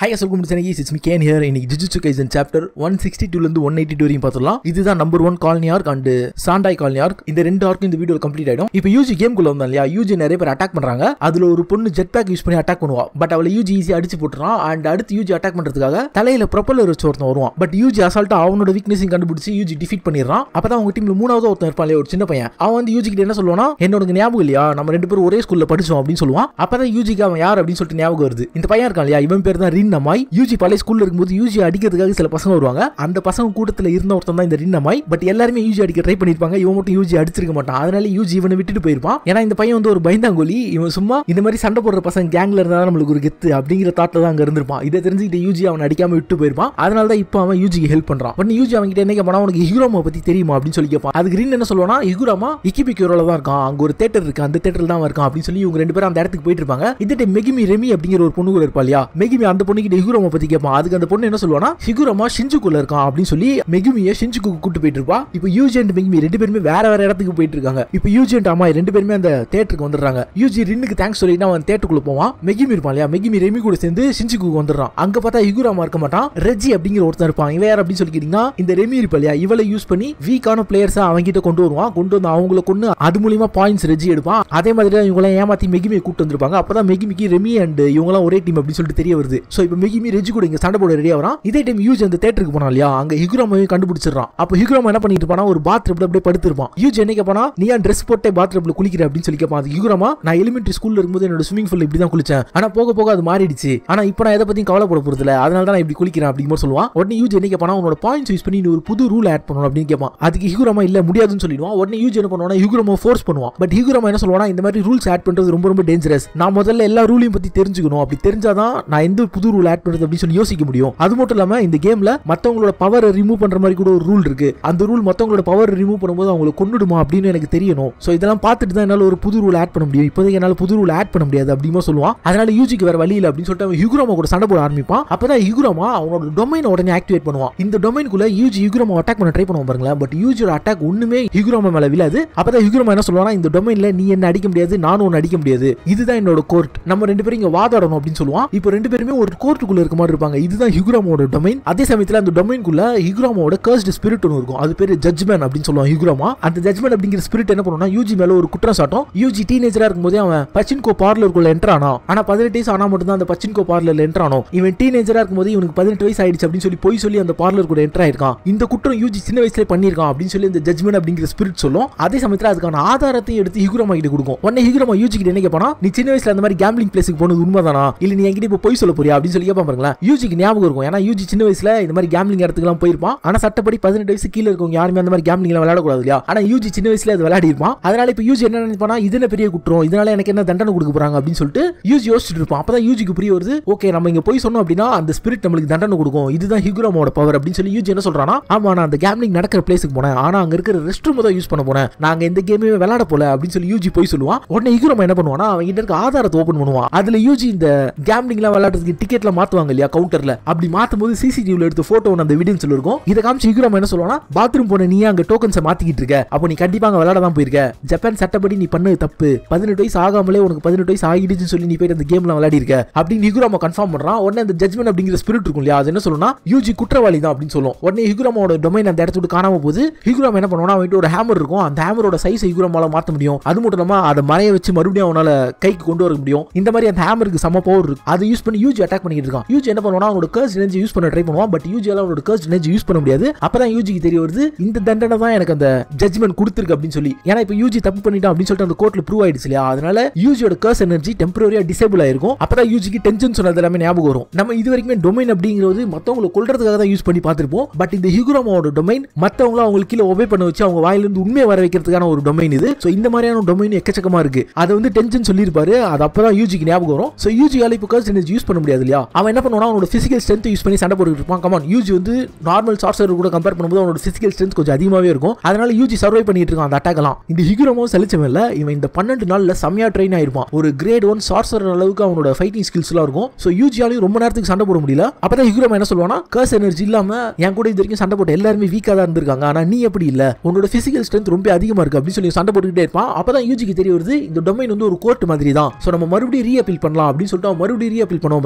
high அசல் கும்பிட்டு it's me can hear இன்னைக்கு ஜிஜுச்சு கைசன் சாப்டர் ஒன் சிக்ஸ்டி டூலேருந்து ஒன் எயிட்டி டூ வரையும் பார்த்துலாம் இதுதான் number one colony arc and Sendai colony arc இந்த ரெண்டு ஆர்க்கும் இந்த வீடியோ கம்ப்ளீட் ஆயிடும் இப்போ யூஜி கேம் குள்ள வந்தோம் இல்லையா யூஜி நிறைய பேர் அட்டாக் பண்றாங்க அதுல ஒரு பொண்ணு ஜெட் பேக் யூஸ் பண்ணி அட்டாக் பண்ணுவா பட் அவளை யூஜி ஈஸியாக அடிச்சு போட்டுறான் அண்ட் அடுத்து யூஜி அட்டாக் பண்றதுக்காக தலையில ப்ரொப்பலர் வச்சு ஒருத்தன் வருவான் பட் யூஜி அசால்ட்டா அவனோட வீக்னஸையும் கண்டுபிடிச்சு யூஜி டிஃபீட் பண்ணிடுறான் அப்பதான் அவங்க டீம்ல மூணாவது ஒருத்தன் இருப்பான் இல்லையா, ஒரு சின்ன பையன் அவன் வந்து யூஜி கிட்ட என்ன சொல்லுவானா என்னோட ஞாபகம் இல்லையா நம்ம ரெண்டு பேரும் ஒரே ஸ்கூல்ல படிச்சோம் அப்படின்னு சொல்லுவான் அப்பதான் யூஜிக்கு அவன் யார் அப்படின்னு சொல்லிட்டு ஞாபகம் வருது இந்த பையன் இருக்கான் இல்லையா இவன் பேர் தான் ரின் அம்மாய் யூஜி பழைய ஸ்கூல்ல இருக்கும்போது யூஜி அடிக்கிறதுக்காக சில பசங்க வருவாங்க அந்த பசங்க கூட்டத்துல இருந்த ஒருத்தன் தான் இந்த ரின் அம்மாய் பட் எல்லாருமே யூஜி அடிக்க ட்ரை பண்ணிருப்பாங்க இவன் மட்டும் யூஜி அடிச்சிருக்க மாட்டான் அதனால யூஜி இவனை விட்டுட்டு போயிருப்பான் ஏன்னா இந்த பையன் வந்து ஒரு பயந்தாங்கோலி இவன் சும்மா இந்த மாதிரி சண்டை போடுற பசங்க கேங்ல இருந்தா நம்மளுக்கு ஒரு கெத்து அப்படிங்கிற தாட்ல தான் அங்க இருந்திருப்பான் இதை தெரிஞ்சுக்கிட்டு யூஜி அவன் அடிக்காம விட்டு போயிருப்பான் அதனால தான் இப்போ அவன் யூஜிக்கு ஹெல்ப் பண்றான் பட் யூஜி அவன் கிட்ட என்ன கேட்பான் உனக்கு ஹிகுராமா பத்தி தெரியுமா அப்படின்னு சொல்லி கேட்பான் அதுக்கு ரின் என்ன சொல்லுவானா ஹிகுராமா இக்கிபிக்யூரோல தான் இருக்கான் அங்க ஒரு தேட்டர் இருக்கு அந்த தேட்டர்ல தான் அவன் இருக்கான் அப்படின்னு சொல்லி இவங்க ரெண்டு பேரும் அந்த இடத்துக்கு போயிட்டு இருப்பாங்க இந்த டைம் மெகிமி ரெமி அப்படிங்கிற ஒரு பொண்ணு கூட இருப்பா இல்லையா மெகிமி அந்த பொண்ணு கிட்ட ஹிகுராமா பத்தி கேட்பான் அதுக்கு அந்த பொண்ணு என்ன சொல்லுவானா ஹிகுராமா ஷிஞ்சுக்குள்ள இருக்கான் அப்படின்னு சொல்லி மெகுமியை ஷிஞ்சுக்கு கூட்டு போயிட்டு இருப்பா இப்போ யூஜி அண்ட் மெகுமி ரெண்டு பேருமே வேற வேற இடத்துக்கு போயிட்டு இருக்காங்க இப்போ யூஜி அண்ட் அம்மா ரெண்டு பேருமே அந்த தேட்டருக்கு வந்துடுறாங்க யூஜி ரின்னுக்கு தேங்க்ஸ் சொல்லிட்டு அவன் தேட்டருக்குள்ள போவான் மெகிமி இருப்பான் இல்லையா மெகிமி ரெமி கூட சேர்ந்து ஷிஞ்சுக்கு வந்துடுறான் அங்க பார்த்தா ஹிகுராமா இருக்க மாட்டான் ரெஜி அப்படிங்கிற ஒருத்தன் இருப்பான் இவன் யார் அப்படின்னு சொல்லி கேட்டீங்கன்னா இந்த ரெமி இருப்பா இல்லையா இவளை யூஸ் பண்ணி வீக்கான பிளேயர்ஸை அவங்க கிட்ட கொண்டு வருவான் கொண்டு வந்து அவங்கள கொண்டு அது மூலியமா பாயிண்ட்ஸ் ரெஜி எடுப்பான் அதே மாதிரி தான் இவங்களாம் ஏமாத்தி மெகிமியை கூட்டு வந்திருப்பாங்க அப்பதான் மெகிமிக்கு ரெமி அண்ட் இவங்களாம் ஒரே டீம் அப்படின்னு சொல்லிட்டு தெரிய வருது ஸோ இப்போ மெகிமி ரெஜி கூட இங்க சண்டை போட ரெடியா வரான் இதே டைம் யூஜ் அந்த தேட்டருக்கு போனான் இல்லையா அங்க ஹிகுராமாவையும் கண்டுபிடிச்சிடறான் அப்போ ஹிகுராமா என்ன பண்ணிட்டு இருப்பானா ஒரு பாத்ரூம்ல அப்படியே படுத்திருப்பான் யூஜ் என்ன கேட்பானா நீ ஏன் ட்ரெஸ் போட்டே பாத்ரூம்ல குளிக்கிற அப்படின்னு சொல்லி கேட்பான் அது ஹிகுராமா நான் எலிமெண்ட்ரி ஸ்கூல்ல இருக்கும்போது என்னோட ஸ்விமிங் பூல் இப்படி தான் குளிச்சேன் ஆனா போக போக அது மாறிடுச்சு ஆனா இப்போ நான் எதை பத்தியும் கவலைப்பட போறது இல்ல அதனால தான் நான் இப்படி குளிக்கிறேன் அப்படிங்கிற மாதிரி சொல்லுவான் உடனே யூஜ் என்ன கேட்பானா உன்னோட பாயிண்ட்ஸ் யூஸ் பண்ணி நீ ஒரு புது ரூல் ஆட் பண்ணணும் அப்படின்னு கேட்பான் அதுக்கு ஹிகுராமா இல்ல முடியாதுன்னு சொல்லிடுவான் உடனே யூஜ் என்ன பண்ணுவானா ஹிகுராமா ஃபோர்ஸ் பண்ணுவான் பட் ஹிகுராமா என்ன சொல்லுவானா இந்த மாதிரி ரூல்ஸ் ஆட் பண்றது ரொம்ப ரொம்ப டேஞ்சரஸ் நான் முதல்ல எல்லா ரூலையும் பத்தி தெரிஞ்சுக்கணும் அப்படி தெரிஞ்சாதான் நான் எந்த புது ரூல் ஆட் பண்றது அப்படின்னு சொல்லி யோசிக்க முடியும் அது மட்டும் இல்லாம இந்த கேம்ல மத்தவங்களோட பவர் ரிமூவ் பண்ற மாதிரி கூட ஒரு ரூல் இருக்கு அந்த ரூல் மத்தவங்களோட பவர் ரிமூவ் பண்ணும்போது அவங்களை கொண்டுடுமா அப்படின்னு எனக்கு தெரியணும் சோ இதெல்லாம் பார்த்துட்டு தான் என்னால ஒரு புது ரூல் ஆட் பண்ண முடியும் இப்போதைக்கு என்னால புது ரூல் ஆட் பண்ண முடியாது அப்படிமா சொல்லுவான் அதனால யூஜிக்கு வேற வழி இல்லை அப்படின்னு சொல்லிட்டு அவன் ஹிகுராமா கூட சண்டை போட ஆரம்பிப்பான் அப்பதான் ஹிகுராமா அவனோட டொமைன் உடனே ஆக்டிவேட் பண்ணுவான் இந்த டொமைனுக்குள்ள யூஜி ஹிகுராமா அட்டாக் பண்ண ட்ரை பண்ணுவான் பாருங்களேன் பட் யூஜியோட அட்டாக் ஒண்ணுமே ஹிகுராமா மேல விழாது அப்பதான் ஹிகுராமா என்ன சொல்லுவானா இந்த டொமைன்ல நீ என்ன அடிக்க முடியாது நானும் ஒன்னு அடிக்க முடியாது இதுதான் என்னோட கோர்ட் நம்ம ரெண்டு பேரும் இங்க வாதாடணும் அப்படின்னு சொல்லுவான் இப்போ ரெண்டு பேருமே ஒரு கோர்ட்டுக்குள்ள இருக்க மாதிரி இருப்பாங்க இதுதான் ஹிகுராமோட டொமைன் அதே சமயத்துல அந்த டொமைனுக்குள்ள ஹிகுராமோட கர்ஸ்ட் ஸ்பிரிட் ஒன்று இருக்கும் அது பேரு ஜட்ஜ்மேன் அப்படின்னு சொல்லுவான் ஹிகுராமா அந்த ஜட்ஜ்மேன் அப்படிங்கிற ஸ்பிரிட் என்ன பண்ணுவோம்னா யூஜி மேல ஒரு குற்றம் சாட்டும் யூஜி டீனேஜரா இருக்கும்போதே அவன் பச்சின்கோ பார்லருக்குள்ள என்டர் ஆனா ஆனா பதினெட்டு வயசு ஆனா மட்டும் தான் அந்த பச்சின்கோ பார்லர்ல என்டர் ஆனோம் இவன் டீனேஜரா இருக்கும்போது இவனுக்கு பதினெட்டு வயசு ஆயிடுச்சு அப்படின்னு சொல்லி போய் சொல்லி அந்த பார்லர் கூட என்டர் ஆயிருக்கான் இந்த குற்றம் யூஜி சின்ன வயசுல பண்ணியிருக்கான் அப்படின்னு சொல்லி இந்த ஜட்ஜ்மெண்ட் அப்படிங்கிற ஸ்பிரிட் சொல்லும் அதே சமயத்துல அதுக்கான ஆதாரத்தையும் எடுத்து ஹிகுராமா கிட்ட கொடுக்கும் உடனே ஹிகுராமா யூஜி கிட்ட என்ன கேட்பானா நீ சின்ன வயசுல அந்த மாதிரி கேம்பிளிங் பிளேஸுக்கு போனது உண்மைதானா இல்ல நீ என்கிட்ட இப்போ போய் சொல்ல போறியா அப்படின்னு சொல்லி கேட்பான் பாருங்களேன் யூஜிக்கு ஞாபகம் இருக்கும் ஏன்னா யூஜி சின்ன வயசுல இந்த மாதிரி கேம்பிளிங் இடத்துக்குலாம் போயிருப்பான் ஆனா சட்டப்படி பதினெட்டு வயசு கீழே இருக்கவங்க யாருமே அந்த மாதிரி கேம்பிளிங் விளையாடக்கூடாது இல்லையா ஆனா யூஜி சின்ன வயசுல அது விளையாடி இருப்பான் அதனால இப்போ யூஜி என்ன நினைப்பானா இது என்ன பெரிய குற்றம் இதனால எனக்கு என்ன தண்டனை கொடுக்க போறாங்க அப்படின்னு சொல்லிட்டு யூஜி யோசிச்சுட்டு இருப்பான் அப்பதான் யூஜிக்கு புரிய வருது ஓகே நம்ம இங்க போய் சொன்னோம் அப்படின்னா அந்த ஸ்பிரிட் நம்மளுக்கு தண்டனை கொடுக்கும் இதுதான் ஹிகுராமோட பவர் அப்படின்னு சொல்லி யூஜி என்ன சொல்றானா ஆமா நான் அந்த கேம்பிளிங் நடக்கிற பிளேஸுக்கு போனேன் ஆனா அங்க இருக்கிற ரெஸ்ட் ரூம் தான் யூஸ் பண்ண போனேன் நாங்க எந்த கேமே விளையாட போல அப்படின்னு சொல்லி யூஜி போய் சொல்லுவான் உடனே ஹிகுராமா என்ன பண்ணுவானா அவங்க கிட்ட இருக்க ஆதாரத்தை ஓபன் பண்ணுவான் அதுல யூஜி இந்த கேம்பிளிங்லாம் விளையாடுறதுக்கு டிக்கெட்ல மாத்துவாங்க இல்லையா கவுண்டர்ல அப்படி மாத்தும் போது சிசிடிவில எடுத்த போட்டோ அந்த வீடியோ சொல்லிருக்கோம் இதை காமிச்சு ஹிகுராமா என்ன சொல்லுவானா பாத்ரூம் போன நீ அங்க டோக்கன்ஸை மாத்திக்கிட்டு இருக்க அப்போ நீ கண்டிப்பா அங்க விளையாட தான் போயிருக்க ஜப்பான் சட்டப்படி நீ பண்ணது தப்பு பதினெட்டு வயசு ஆகாமலே உனக்கு பதினெட்டு வயசு ஆகிடுச்சுன்னு சொல்லி நீ போயிட்டு அந்த கேம்ல விளையாடி இருக்க அப்படின்னு ஹிகுராமா கன்ஃபார்ம் பண்றான் உடனே அந்த ஜட்மெண்ட் அப்படிங்கிற ஸ்பிரிட் இருக்கும் இல்லையா அது என்ன சொல்லணும்னா யூஜி குற்றவாளி தான் அப்படின்னு சொல்லும் உடனே ஹிகுராமாவோட டொமைன் அந்த இடத்த விட்டு காணாம போது ஹிகுராமா என்ன பண்ணுவானா அவன்கிட்ட ஒரு ஹேமர் இருக்கும் அந்த ஹேமரோட சைஸ் ஹிகுராமால மாத்த முடியும் அது மட்டும் இல்லாம அதை மறைய வச்சு மறுபடியும் அவனால கைக்கு கொண்டு வர முடியும் இந்த மாதிரி அந்த ஹேமருக்கு சம பவர் இருக்கு அதை யூஸ் பண்ணி யூஜி அட்டாக் பண்ணிட்டு இருக்கான் யூஜி என்ன பண்ணுவானா அவனோட கர்ஸ் எனர்ஜி யூஸ் பண்ண ட்ரை பண்ணுவான் பட் யூஜி எல்லாம் அவனோட கர்ஸ் எனர்ஜி யூஸ் பண்ண முடியாது அப்பதான் யூஜிக்கு தெரிய வருது இந்த தண்டனை தான் எனக்கு அந்த ஜட்மெண்ட் கொடுத்துருக்கு அப்படின்னு சொல்லி ஏன்னா இப்போ யூஜி தப்பு பண்ணிட்டான் அப்படின்னு சொல்லிட்டு அந்த கோர்ட்ல ப்ரூவ் ஆயிடுச்சு இல்லையா அதனால யூஜியோட கர்ஸ் எனர்ஜி டெம்பரரியா டிசேபிள் ஆயிருக்கும் அப்பதான் யூஜிக்கு டென்ஷன் சொன்னது எல்லாமே ஞாபகம் வரும் நம்ம இது வரைக்குமே டொமைன் அப்படிங்கிறது மத்தவங்களை கொல்றதுக்காக தான் யூஸ் பண்ணி பார்த்திருப்போம் பட் இந்த ஹிகுராமாவோட டொமைன் மத்தவங்கள அவங்களுக்கு கீழே ஒபே பண்ண வச்சு அவங்க வாயிலிருந்து உண்மையை வர வைக்கிறதுக்கான ஒரு டொமைன் இது ஸோ இந்த மாதிரியான டொமைன் எக்கச்சக்கமா இருக்கு அதை வந்து டென்ஷன் சொல்லியிருப்பாரு அது அப்பதான் யூஜிக்கு ஞாபகம் வரும் ஸோ யூஜியால இப்போ கர்ஸ் எனர்ஜி யூஸ் பண்ண முடியாது இல்லையா அவன் என்ன பண்ணுவானா அவனோட பிசிக்கல் ஸ்ட்ரென்த் யூஸ் பண்ணி சண்டை போட்டுட்டு இருப்பான் கமான் யூஜி வந்து நார்மல் சார்சர் கூட கம்பேர் பண்ணும்போது அவனோட பிசிக்கல் ஸ்ட்ரென்த் கொஞ்சம் அதிகமாகவே இருக்கும் அதனால யூஜி சர்வை பண்ணிட்டு இருக்கான் அந்த அட்டாக்லாம் இந்த ஹிகுரமோ செலிச்சவன் இல்ல இவன் இந்த பன்னெண்டு நாள்ல செம்மையா ட்ரெயின் ஆயிருப்பான் ஒரு கிரேட் ஒன் சார்சர் அளவுக்கு அவனோட ஃபைட்டிங் ஸ்கில்ஸ் எல்லாம் இருக்கும் ஸோ யூஜியாலையும் ரொம்ப நேரத்துக்கு சண்டை போட முடியல அப்பதான் ஹிகுரமா என்ன சொல்லுவானா கர்ஸ் எனர்ஜி இல்லாம என் கூட இது வரைக்கும் சண்டை போட்ட எல்லாருமே வீக்கா தான் இருந்திருக்காங்க ஆனா நீ எப்படி இல்ல உன்னோட பிசிக்கல் ஸ்ட்ரென்த் ரொம்ப அதிகமா இருக்கு அப்படின்னு சொல்லி சண்டை போட்டுக்கிட்டே இருப்பான் அப்பதான் யூஜிக்கு தெரிய வருது இந்த டொமைன் வந்து ஒரு கோர்ட் மாதிரி தான் ஸோ நம்ம மறுபடியும் ரீஅப்பீல் பண்ணலாம் அப்படின்னு சொல்லிட்டு அவன் மறுபடியும் ரீஅப்பீல் பண்ணுவோம் பாருங்களா ரெண்டாவது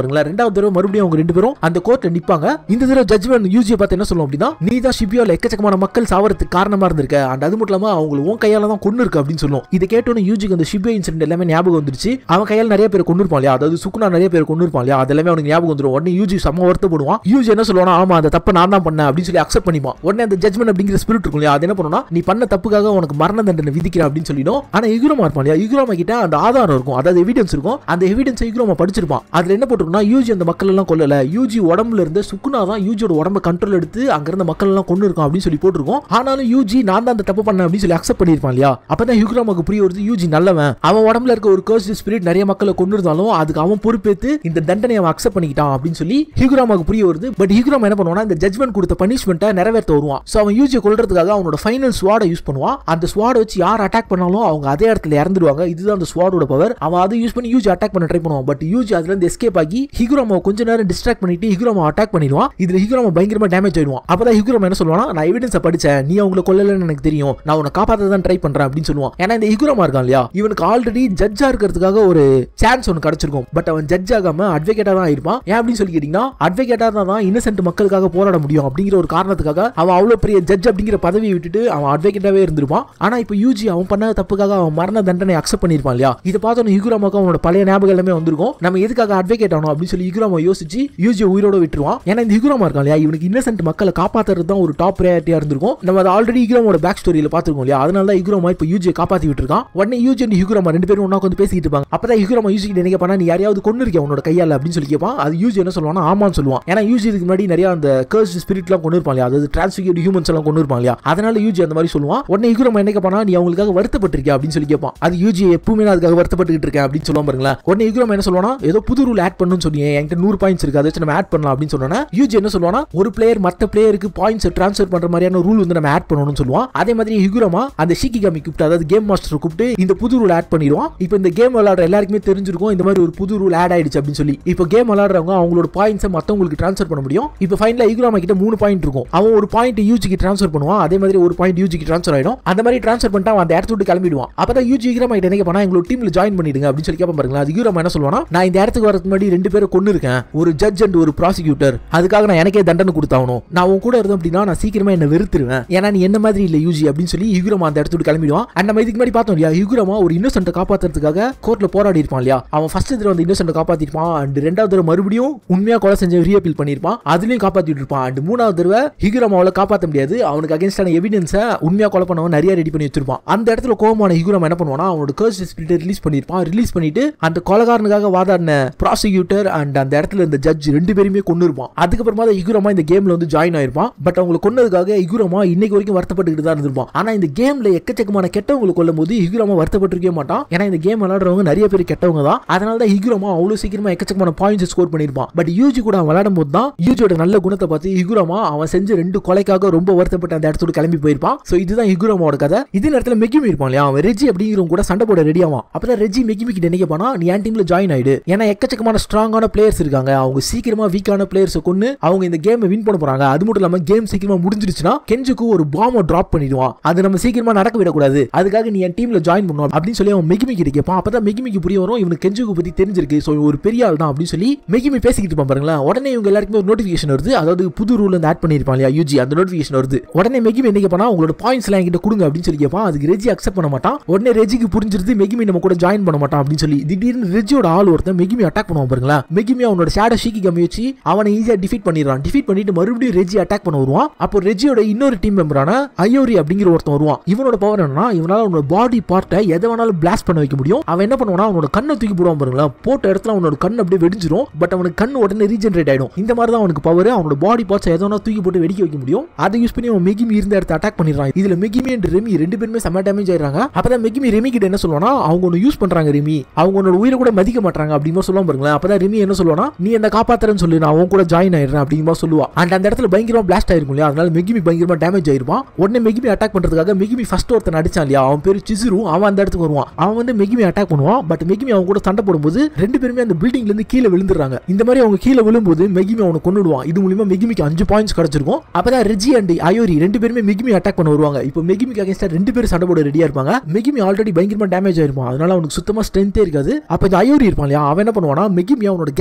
ரெண்டாவது தடவை மறுபடியும் அவங்க ரெண்டு பேரும் அந்த கோர்ட்ல நிப்பாங்க இந்த தடவை ஜட்ஜ்மெண்ட் யூஜியை பார்த்து என்ன சொல்லுவோம் அப்படின்னா நீ தான் ஷிபியோல எக்கச்சக்கமான மக்கள் சாவறதுக்கு காரணமா இருந்திருக்க அண்ட் அது மட்டும் இல்லாம அவங்க உன் கையால தான் கொண்டு இருக்கு அப்படின்னு சொல்லுவோம் இதை கேட்டோன்னு யூஜிக்கு அந்த ஷிபியோ இன்சிடென்ட் எல்லாமே ஞாபகம் வந்துருச்சு அவன் கையால் நிறைய பேர் கொண்டு இருப்பான் இல்லையா அதாவது சுக்குனா நிறைய பேர் கொண்டு இருப்பான் இல்லையா அது எல்லாமே அவனுக்கு ஞாபகம் வந்துடும் உடனே யூஜி செம்ம வருத்தப்படுவான் யூஜி என்ன சொல்லுவானா ஆமா அந்த தப்பை நான் தான் பண்ணேன் அப்படின்னு சொல்லி அக்செப்ட் பண்ணிப்பான் உடனே அந்த ஜட்மெண்ட் அப்படிங்கிற ஸ்பிரிட் இருக்கும் இல்லையா அது என்ன பண்ணுனா நீ பண்ண தப்புக்காக உனக்கு மரண தண்டனை விதிக்கிறேன் அப்படின்னு சொல்லிடும் ஆனா யுகுரமா இருப்பான் இல்லையா யுகுரமா கிட்ட அந்த ஆதாரம் இருக்கும் அதாவது எவிடன்ஸ் இருக்கும் அந்த எவிடன்ஸ் யுகுரமா படிச்சிருப்பான் அதுல என்ன போட்டிருக்குன்னா யூஜி அந்த மக்கள் எல்லாம் கொல்லல யூஜி உடம்புல இருந்து சுக்குனா தான் யூஜியோட உடம்ப கண்ட்ரோல் எடுத்து அங்க இருந்த மக்கள் எல்லாம் கொண்டு இருக்கும் அப்படின்னு சொல்லி போட்டிருக்கோம் ஆனாலும் யூஜி நான் தான் அந்த தப்பு பண்ணேன் அப்படின்னு சொல்லி அக்செப்ட் பண்ணிருப்பான் இல்லையா அப்பதான் யுகுராமாக்கு புரிய வருது யூஜி நல்லவன் அவன் உடம்புல இருக்க ஒரு கர்ஸ் ஸ்பிரிட் நிறைய மக்களை கொண்டு இருந்தாலும் அதுக்கு அவன் பொறுப்பேத்து இந்த தண்டனை அவன் அக்செப்ட் பண்ணிக்கிட்டான் அப்படின்னு சொல்லி ஹிகுராமாக்கு புரிய வருது பட் ஹிகுராமா என்ன பண்ணுவானா இந்த ஜட்மெண்ட் கொடுத்த பனிஷ்மெண்ட்டை நிறைவேற்ற வருவான் ஸோ அவன் யூஜியை கொல்றதுக்காக அவனோட ஃபைனல் ஸ்வாடை யூஸ் பண்ணுவான் அந்த ஸ்வாடை வச்சு யார் அட்டாக் பண்ணாலும் அவங்க அதே இடத்துல இறந்துடுவாங்க இதுதான் அந்த ஸ்வாடோட பவர் அவன் அதை யூஸ் பண்ணி யூஜி அட்டாக் பண்ண ட்ரை பண்ணுவான் பட் யூஜி அதுல இருந்து எஸ்கேப் ஆகி ஹிகுராமாவை கொஞ்ச நேரம் டிஸ்ட்ராக்ட் பண்ணிட்டு ஹிகுராமா அட்டாக் பண்ணிடுவான் இதுல ஹிகுராமா பயங்கரமா டேமேஜ் ஆயிடுவான் அப்பதான் ஹிகுராமா என்ன சொல்லுவானா நான் எவிடன்ஸை படிச்சேன் நீ அவங்கள கொல்லலன்னு எனக்கு தெரியும் நான் உன்னை காப்பாற்ற தான் ட்ரை பண்றேன் அப்படின்னு சொல்லுவான் ஏன்னா இந்த ஹிகுராமா இருக்கான் இல்லையா இவனுக்கு ஆல்ரெடி ஜட்ஜா இருக்கிறதுக்காக ஒரு சான்ஸ் ஒன்று கிடைச்சிருக்கும் பட் அவன் ஜட்ஜ் ஆகாம அட்வொகேட்டா தான் இருப்பான் ஏன் அப்படின்னு சொல்லி கேட்டீங்கன்னா அட்வொகேட்டா தான் தான் இன்னசென்ட் மக்களுக்காக போராட முடியும் அப்படிங்கிற ஒரு காரணத்துக்காக அவன் அவ்வளவு பெரிய ஜட்ஜ் அப்படிங்கிற பதவியை விட்டுட்டு அவன் அட்வொகேட்டாவே இருந்திருப்பான் ஆனா இப்போ யூஜி அவன் பண்ண தப்புக்காக அவன் மரண தண்டனை அக்செப்ட் பண்ணிருப்பான் இல்லையா இதை பார்த்தோன்னு யுகுராமாக்கு அவனோட பழைய ஞாபகம் எல்லாமே வந்திருக்கும் நம்ம எதுக்காக அட்வொகேட் ஆனோம் அப்படின்னு சொல்லி யுகுராமா யோசிச்சு யூஜி உயிரோட விட்டுருவான் ஏன்னா இந்த யுகுராமா இருக்கான் இல்லையா இவனுக்கு இன்னசென்ட் மக்களை காப்பாத்துறது தான் ஒரு டாப் ப்ரையாரிட்டியா இருந்திருக்கும் நம்ம அதை ஆல்ரெடி யுகுராமோட பேக் ஸ்டோரியில பார்த்திருக்கோம் இல்லையா அதனால தான் யுகுராமா இப்போ யூஜியை காப்பாத்தி விட்டுருக்கான் உடனே யூஜி அண்ட் யுகுராமா ரெண்டு பேரும் ஒண்ணா வந்து பேசிக்கிட்டு இருப்பாங்க அப்பதான் யுகுராமா யூஜி கிட்ட என்ன பண்ணா நீ யாரையாவது கொண்டு இருக்கியா உன்னோட கையால அப்படின்னு சொல்லி கேட்பான் அது யூஜி என்ன சொல்லுவானா ஆமான்னு சொல்லுவான் ஏன்னா யூஜி இதுக்கு முன்னாடி நிறைய அந்த கர்ஸ் ஸ்பிரிட்லாம் கொண்டு இருப்பாங்க இல்லையா அதாவது டிரான்ஸ்ஃபிகர்ட் ஹியூமன்ஸ் எல்லாம் கொண்டு இருப்பாங்க இல்லையா அதனால யூஜி அந்த மாதிரி சொல்லுவான் உடனே யுகுராமா என்ன கேட்பானா நீ அவங்களுக்காக வருத்தப்பட்டிருக்கியா அப்படின்னு சொல்லி கேட்பான் அது யூஜி எப்பவுமே நான் அதுக்காக வருத்தப்பட்டுக்கிட்டு இருக்கேன் அப்படின்னு சொல்லுவான் பாருங்களேன் உடனே யுகுராமா என்ன சொல்லுவானா ஏதோ புது ரூல் ஆட் பண்ணணும்னு சொன்னீங்க என்கிட்ட நூறு பாயிண்ட்ஸ் இருக்கு அதை வச்சு நம்ம ஆட் பண்ணலாம் அப்படின்னு சொன்னா யூஜி என்ன சொல்லுவானா ஒரு பிளேயர் மற்ற பிளேயருக்கு பாயிண்ட்ஸ் ட்ரான்ஸ்ஃபர் பண்ற மாதிரியான ரூல் வந்து நம்ம ஆட் பண்ணணும்னு சொல்லுவான் அதே மாதிரி ஹிகுரமா அந்த ஷிகிகாமி கூப்பிட்டு அதாவது கேம் மாஸ்டர் கூப்பிட்டு இந்த புது ரூல் ஆட் பண்ணிடுவான் இப்போ இந்த கேம் விளையாடுற எல்லாருக்குமே தெரிஞ்சிருக்கும் இந்த மாதிரி ஒரு புது ரூல் ஆட் ஆயிடுச்சு அப்படின்னு சொல்லி இப்போ கேம் விளையாடுறவங்க அவங்களோட பாயிண்ட்ஸை மற்றவங்களுக்கு ட்ரான்ஸ்ஃபர் பண்ண முடியும் இப்போ ஃபைனலாக ஹிகுராமா கிட்ட மூணு பாயிண்ட் இருக்கும் அவன் ஒரு பாயிண்ட் யூஜிக்கு ட்ரான்ஸ்ஃபர் பண்ணுவான் அதே மாதிரி ஒரு பாயிண்ட் யூஜிக்கு ட்ரான்ஸ்ஃபர் ஆயிடும் அந்த மாதிரி ட்ரான்ஸ்ஃபர் பண்ணிட்டு அவன் அந்த இடத்த விட்டு கிளம்பிடுவான் அப்பதான் யூஜி ஹிகுராமா கிட்ட என்ன பண்ணா எங்களோட டீம்ல ஜாயின் பண்ணிடுங்க அப்படின்னு சொல்லி கேட்பான் பாருங்களா அது ஹிகுராமா என்ன சொல்லுவானா நான் இந்த இடத்துக்கு வரதுக்கு முன்னாடி ரெண்டு பேரும் கொண்டு இருக்கேன் ஒரு ஜட்ஜ் அண்ட் ஒரு ப்ராசிக்யூட்டர் அதுக்காக நான் எனக்கே தண்டனை கொடுத்தாகணும் நான் உன் கூட இருந்தேன் அப்படின்னா நான் சீக்கிரமா என்ன வெறுத்துருவேன் ஏன்னா நீ என்ன மாதிரி இல்ல யூஜி அப்படின்னு சொல்லி யுகுரமா அந்த இடத்துக்கு கிளம்பிடுவான் அண்ட் நம்ம இதுக்கு முன்னாடி பார்த்தோம் இல்லையா யுகுரமா ஒரு இன்னசென்ட்டை காப்பாத்துறதுக்காக கோர்ட்ல போராடி இருப்பான் இல்லையா அவன் ஃபர்ஸ்ட் தடவை அந்த இன்னசென்ட்டை காப்பாத்திருப்பான் அண்ட் ரெண்டாவது தடவை மறுபடியும் உண்மையா கொலை செஞ்ச ரீஅப்பீல் பண்ணிருப்பான் அதுலயும் காப்பாத்திட்டு இருப்பான் அண்ட் மூணாவது தடவை ஹிகுரமாவால காப்பாற்ற முடியாது அவனுக்கு அகேன்ஸ்டான எவிடன்ஸை உண்மையா கொலை பண்ணவன் நிறைய ரெடி பண்ணி வச்சிருப்பான் அந்த இடத்துல கோபமான ஹிகுரமா என்ன பண்ணுவானா அவனோட கர்ஸ் ஸ்பிரிட்டை ரிலீஸ் பண்ணிருப்பான் ரிலீஸ் பண்ணிட்டு அந்த கொலகாரனுக்காக வாதாடின ப்ராசிக்யூட்டர் அண்ட் அந்த இடத்துல இருந்த ஜட்ஜ் ரெண்டு பேருமே கொண்டு இருப்பான் அதுக்கப்புறமா தான் இகுரமா இந்த கேம்ல வந்து ஜாயின் ஆயிருப்பான் பட் அவங்களை கொன்னதுக்காக இகுரமா இன்னைக்கு வரைக்கும் வருத்தப்பட்டுக்கிட்டு தான் இருந்திருப்பான் ஆனா இந்த கேம்ல எக்கச்சக்கமான கெட்டவங்களை கொல்லும் போது ஹிகுரமா வருத்தப்பட்டிருக்கவே மாட்டான் ஏன்னா இந்த கேம் விளையாடுறவங்க நிறைய பேர் கெட்டவங்க தான் அதனால தான் ஹிகுரமா அவ்வளவு சீக்கிரமா எக்கச்சக்கமான பாயிண்ட்ஸ் ஸ்கோர் பண்ணிருப்பான் பட் யூஜி கூட அவன் விளையாடும் போது தான் யூஜியோட நல்ல குணத்தை பார்த்து ஹிகுரமா அவன் செஞ்ச ரெண்டு கொலைக்காக ரொம்ப வருத்தப்பட்டு அந்த இடத்தோட கிளம்பி போயிருப்பான் சோ இதுதான் ஹிகுரமாவோட கதை இதே நேரத்தில் மெக்கிமி இருப்பான் இல்லையா அவன் ரெஜி அப்படிங்கிறவங்க கூட சண்டை போட ரெடி ஆவான் அப்பதான் ரெஜி மெக்கிமி கிட்ட நினைக்க போனா நீ என் டீம்ல ஜாயின் ஆயிடு ஏன்னா எக்கச்சக்கமான ஸ்ட்ராங்கான பிளேயர்ஸ் இருக்காங்க அவங்க சீக்கிரமா வீக்கான பிளேயர்ஸை கொண்டு அவங்க இந்த கேமை வின் பண்ண போறாங்க அது மட்டும் இல்லாம கேம் சீக்கிரமா முடிஞ்சிருச்சுன்னா கெஞ்சுக்கு ஒரு பாம்பை டிராப் பண்ணிடுவான் அது நம்ம சீக்கிரமா நடக்க விடக்கூடாது அதுக்காக நீ என் டீம்ல ஜாயின் பண்ணுவோம் அப்படின்னு சொல்லி அவன் மெகிமி கிட்ட கேட்பான் அப்பதான் மெகிமிக்கு புரிய வரும் இவனுக்கு கெஞ்சுக்கு பத்தி தெரிஞ்சிருக்கு ஸோ ஒரு பெரிய ஆள் தான் அப்படின்னு சொல்லி மெகிமி பேசிக்கிட்டு இருப்பான் பாருங்களேன் உடனே இவங்க எல்லாருக்குமே ஒரு நோட்டிஃபிகேஷன் வருது அதாவது புது ரூல் வந்து ஆட் பண்ணிருப்பான் இல்லையா யூஜி அந்த நோட்டிஃபிகேஷன் வருது உடனே மெகிமி என்ன கேட்பானா உங்களோட பாயிண்ட்ஸ் எல்லாம் என்கிட்ட கொடுங்க அப்படின்னு சொல்லி கேட்பான் அதுக்கு ரெஜி அக்செப்ட் பண்ண மாட்டான் உடனே ரெஜிக்கு புரிஞ்சிருது மெகிமி நம்ம கூட ஜாயின் பண்ண மாட்டான் அப்படின்னு சொல்லி திடீர்னு ரெஜியோட ஆள் ஒருத்தன் மெகிமி அட்டாக் பண்ணுவான் பாருங்களேன் மெகிமி அவனோட ஷேடோ ஷீக்கி கம்மி வச்சு அவனை ஈஸியா டிஃபீட் பண்ணிடுறான் டிஃபீட் பண்ணிட்டு மறுபடியும் ரெஜி அட்டாக் பண்ண வருவான் அப்போ ரெஜியோட இன்னொரு டீம் மெம்பரான ஐயோரி அப்படிங்கிற ஒருத்தன் வருவான் இவனோட பவர் என்னன்னா இவனால அவனோட பாடி பார்ட்டை எதை வேணாலும் பிளாஸ்ட் பண்ண வைக்க முடியும் அவன் என்ன பண்ணுவானா அவனோட கண்ணை தூக்கி போடுவான் பாருங்களேன் போட்ட இடத்துல அவனோட கண் அப்படியே வெடிஞ்சிரும் பட் அவனுக்கு கண் உடனே ரீஜென்ரேட் ஆயிடும் இந்த மாதிரி தான் அவனுக்கு பவர் அவனோட பாடி பார்ட்ஸ் எதை வேணா தூக்கி போட்டு வெடிக்க வைக்க முடியும் அதை யூஸ் பண்ணி அவன் மெகிமி இருந்த இடத்த அட்டாக் பண்ணிடுறான் இதுல மெகிமி அண்ட் ரெமி ரெண்டு பேருமே செம்ம டேமேஜ் ஆயிடுறாங்க அப்பதான் மெகிமி ரெமி கிட்ட என்ன சொல்லுவானா அவங்க ஒன்று யூஸ் பண்றாங்க ரெமி அவங்க உன்னோட உயிரை கூட மதிக்க மாட்டாங்க அப்படிங்கிற மாதிரி சொல்லுவான் பாருங்களேன் அப்பதான் ரெமி என்ன சொல்லுவானா நீ என்ன காப்பாத்துறேன்னு சொல்லி நான் அவன் கூட ஜாயின் ஆயிடுறேன் அப்படிங்கிற மாதிரி சொல்லுவா அண்ட் அந்த இடத்துல பயங்கரமா பிளாஸ்ட் ஆயிருக்கும் இல்லையா அதனால மெகிமி பயங்கரமா டேமேஜ் ஆயிருப்பான் உடனே மெகிமி அட்டாக் பண்றதுக்காக மெகிமி ஃபர்ஸ்ட் ஒருத்தன் அடிச்சான் இல்லையா அவன் பேரு சிசுரு அவன் அந்த இடத்துக்கு வருவான் அவன் வந்து மெகிமி அட்டாக் பண்ணுவான் பட் மெகிமி அவங்க கூட சண்டை போடும்போது ரெண்டு பேருமே அந்த பில்டிங்ல இருந்து கீழே விழுந்துறாங்க இந்த மாதிரி அவங்க கீழே விழும்போது மெகிமி அவனை கொண்டுடுவான் இது மூலியமா மெகிமிக்கு அஞ்சு பாயிண்ட்ஸ் கிடைச்சிருக்கும் அப்பதான் ரெஜி அண்ட் அயோரி ரெண்டு பேருமே மெகிமி அட்டாக் பண்ண வருவாங்க இப்போ மெகிமிக்கு அகேன்ஸ்டா ரெண்டு பேரும் சண்டை போட ரெடியா இருப்பாங்க மெகிமி ஆல்ரெடி பயங்கரமா டேமேஜ் ஆயிருப்பான் அதனால அவனுக்கு சுத்தமா ஸ்ட்ரென்த்தே இருக்காது அப்ப இந்த அயோரி இருப்பான் இல்லையா அவன் என்ன பண்ணுவானா மெகிமி அவனோட